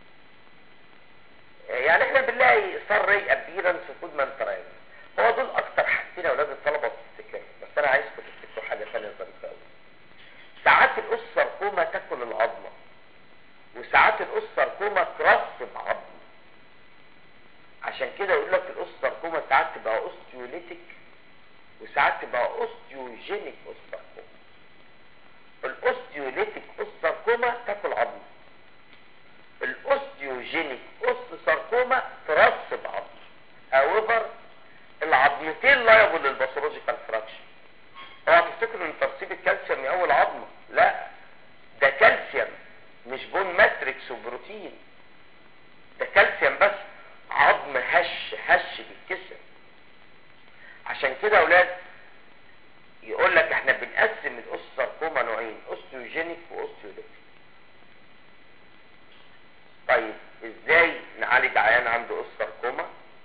يعني احنا بنلاقي صار ري ابيرنس وكودمان تريانجل هو دول اكتر حاجتين يا اولاد الطلبه تفتكروا بس انا عايزكم تفتكروا حاجه ثانيه ظريفه قوي ساعات الاس ساركوما تاكل العظمه وساعات الاس ساركوما ترسب عظم عشان كده يقول لك الاس ساركوما ساعات تبقى اوستيوليتيك وساعات تبقى اوستيوجينيك اوس ساركوما الاوستيوليتيك اوس ساركوما تاكل عظم الاوستيوجينيك اوس ساركوما ترسب عظم however العظمتين لايبل للباثولوجيكال فراكشن اوعى تفتكروا ان ترسيب الكالسيوم يقوي عظمه لا ده كالسيوم مش بون ماتريكس وبروتين ده كالسيوم بس عظم هش هش بيتكسر عشان كده يا اولاد يقول لك احنا بنقسم الاس ساركوما نوعين اوستيوجينيك واوستيوليتيك طيب ازاي نعالج عيان عنده اس ساركوما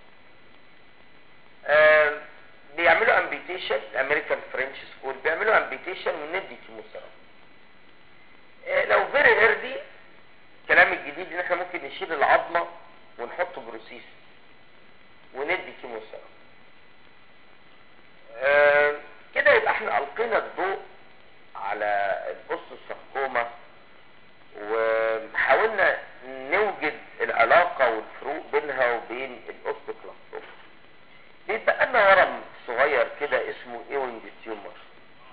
آه بيعملوا امبيتيشن امريكان فرنش سكول بيعملوا امبيتيشن وندي كيموثيرابي آه لو فيري ايرلي الكلام الجديد ان احنا ممكن نشيل العظمه ونحط بروسيس وندي كيموثيرابي آه كده يبقى احنا القينا الضوء على الاس الساركوما وحاولنا نوجد العلاقة والفروق بينها وبين الاوستوكلاستوما بيبقى لنا ورم صغير كده اسمه ايوينج تيومر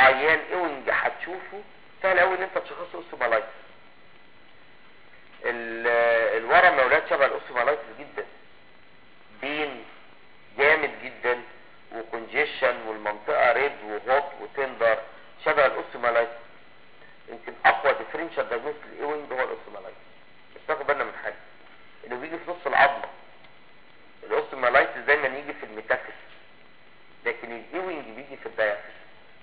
عيان ايوينج هتشوفه سهل قوي ان انت تشخصه اوستومالايتس ال- الورم يا ولاد شبه الاوستومالايتس جدا بين جامد جدا وكونجيشن والمنطقه ريد وهوت وتندر شبه الاوستومالايتس يمكن اقوى ديفرنشال دايجنوست للايوينج هو الاوستومالايتس بس تاخد بالنا من حاجه انه بيجي في نص العظمه الاوستومالايتس دايما يجي في الميتافيس لكن الايوينج بيجي في الدايافيس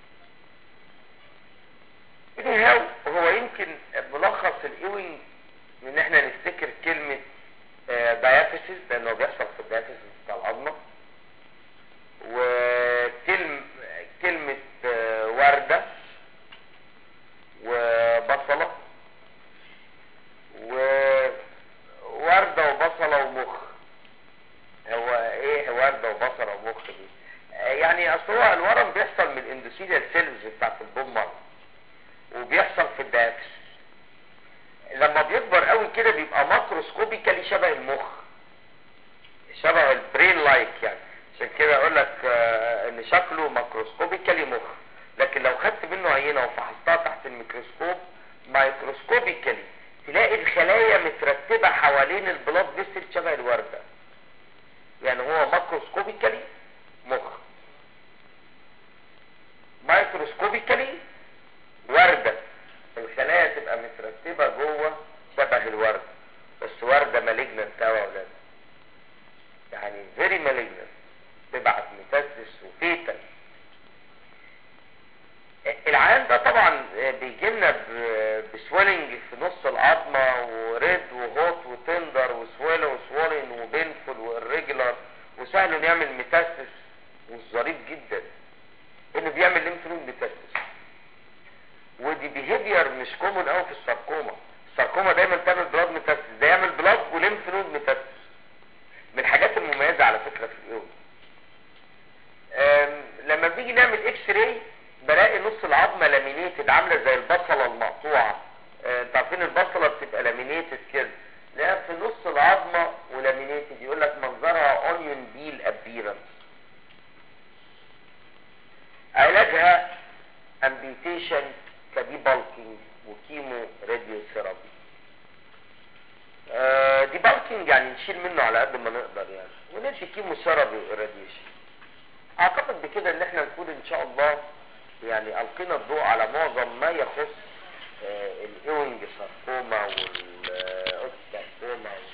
anyhow هو يمكن ملخص الايوينج ان احنا نفتكر كلمة دايافيسيس لانه بيحصل في الدايافيسيس بتاع العظمة وكلمة كلمة آه، وردة وبصلة ووردة وبصلة ومخ هو ايه وردة وبصلة ومخ دي آه، يعني اصل هو الورم بيحصل من الاندوثيليال سيلز بتاعت البومة وبيحصل في الدايافيس لما بيكبر قوي كده بيبقى ماكروسكوبيكالي شبه المخ شبه البرين لايك يعني عشان كده اقول لك آه، ان شكله ماكروسكوبيكالي مخ لكن لو خدت منه عينه وفحصتها تحت الميكروسكوب مايكروسكوبيكالي تلاقي الخلايا مترتبه حوالين البلاد فيسل شبه الورده يعني هو ماكروسكوبيكالي مخ مايكروسكوبيكالي ورده الخلايا تبقى مترتبه جوه شبه الورد بس ورده مالجنت قوي يا اولاد يعني فيري مالجنت تبعت ميتاسيس وفيتال العيان ده طبعا بيجي لنا بسويلنج في نص العظمه وريد وهوت وتندر وسويل وسوولين وبينفول والريجولار وسهل انه يعمل ميتاسيس والظريف جدا انه بيعمل ليمف نود ميتاسيس ودي بيهيفير مش كومون قوي في الساركوما الساركوما دايما تعمل بلاد ميتاسيس ده يعمل بلاد وليمف نود ميتاسيس من الحاجات المميزه على فكره في الايوم أم، لما بنيجي نعمل اكس راي بلاقي نص العظمه لامينيتد عامله زي البصله المقطوعه أه، انتوا عارفين البصله بتبقى لامينيتد كده لا في نص العظمه ولامينيتد يقول لك منظرها اونيون بيل ابيرنس علاجها امبيوتيشن كدي بالكينج وكيمو راديو ثيرابي آه دي بالكينج يعني نشيل منه على قد ما نقدر يعني وندي كيمو ثيرابي وراديشن اعتقد بكده ان احنا نكون ان شاء الله يعني القينا الضوء على معظم ما يخص آه الايوينج ساركوما والاوتساركوما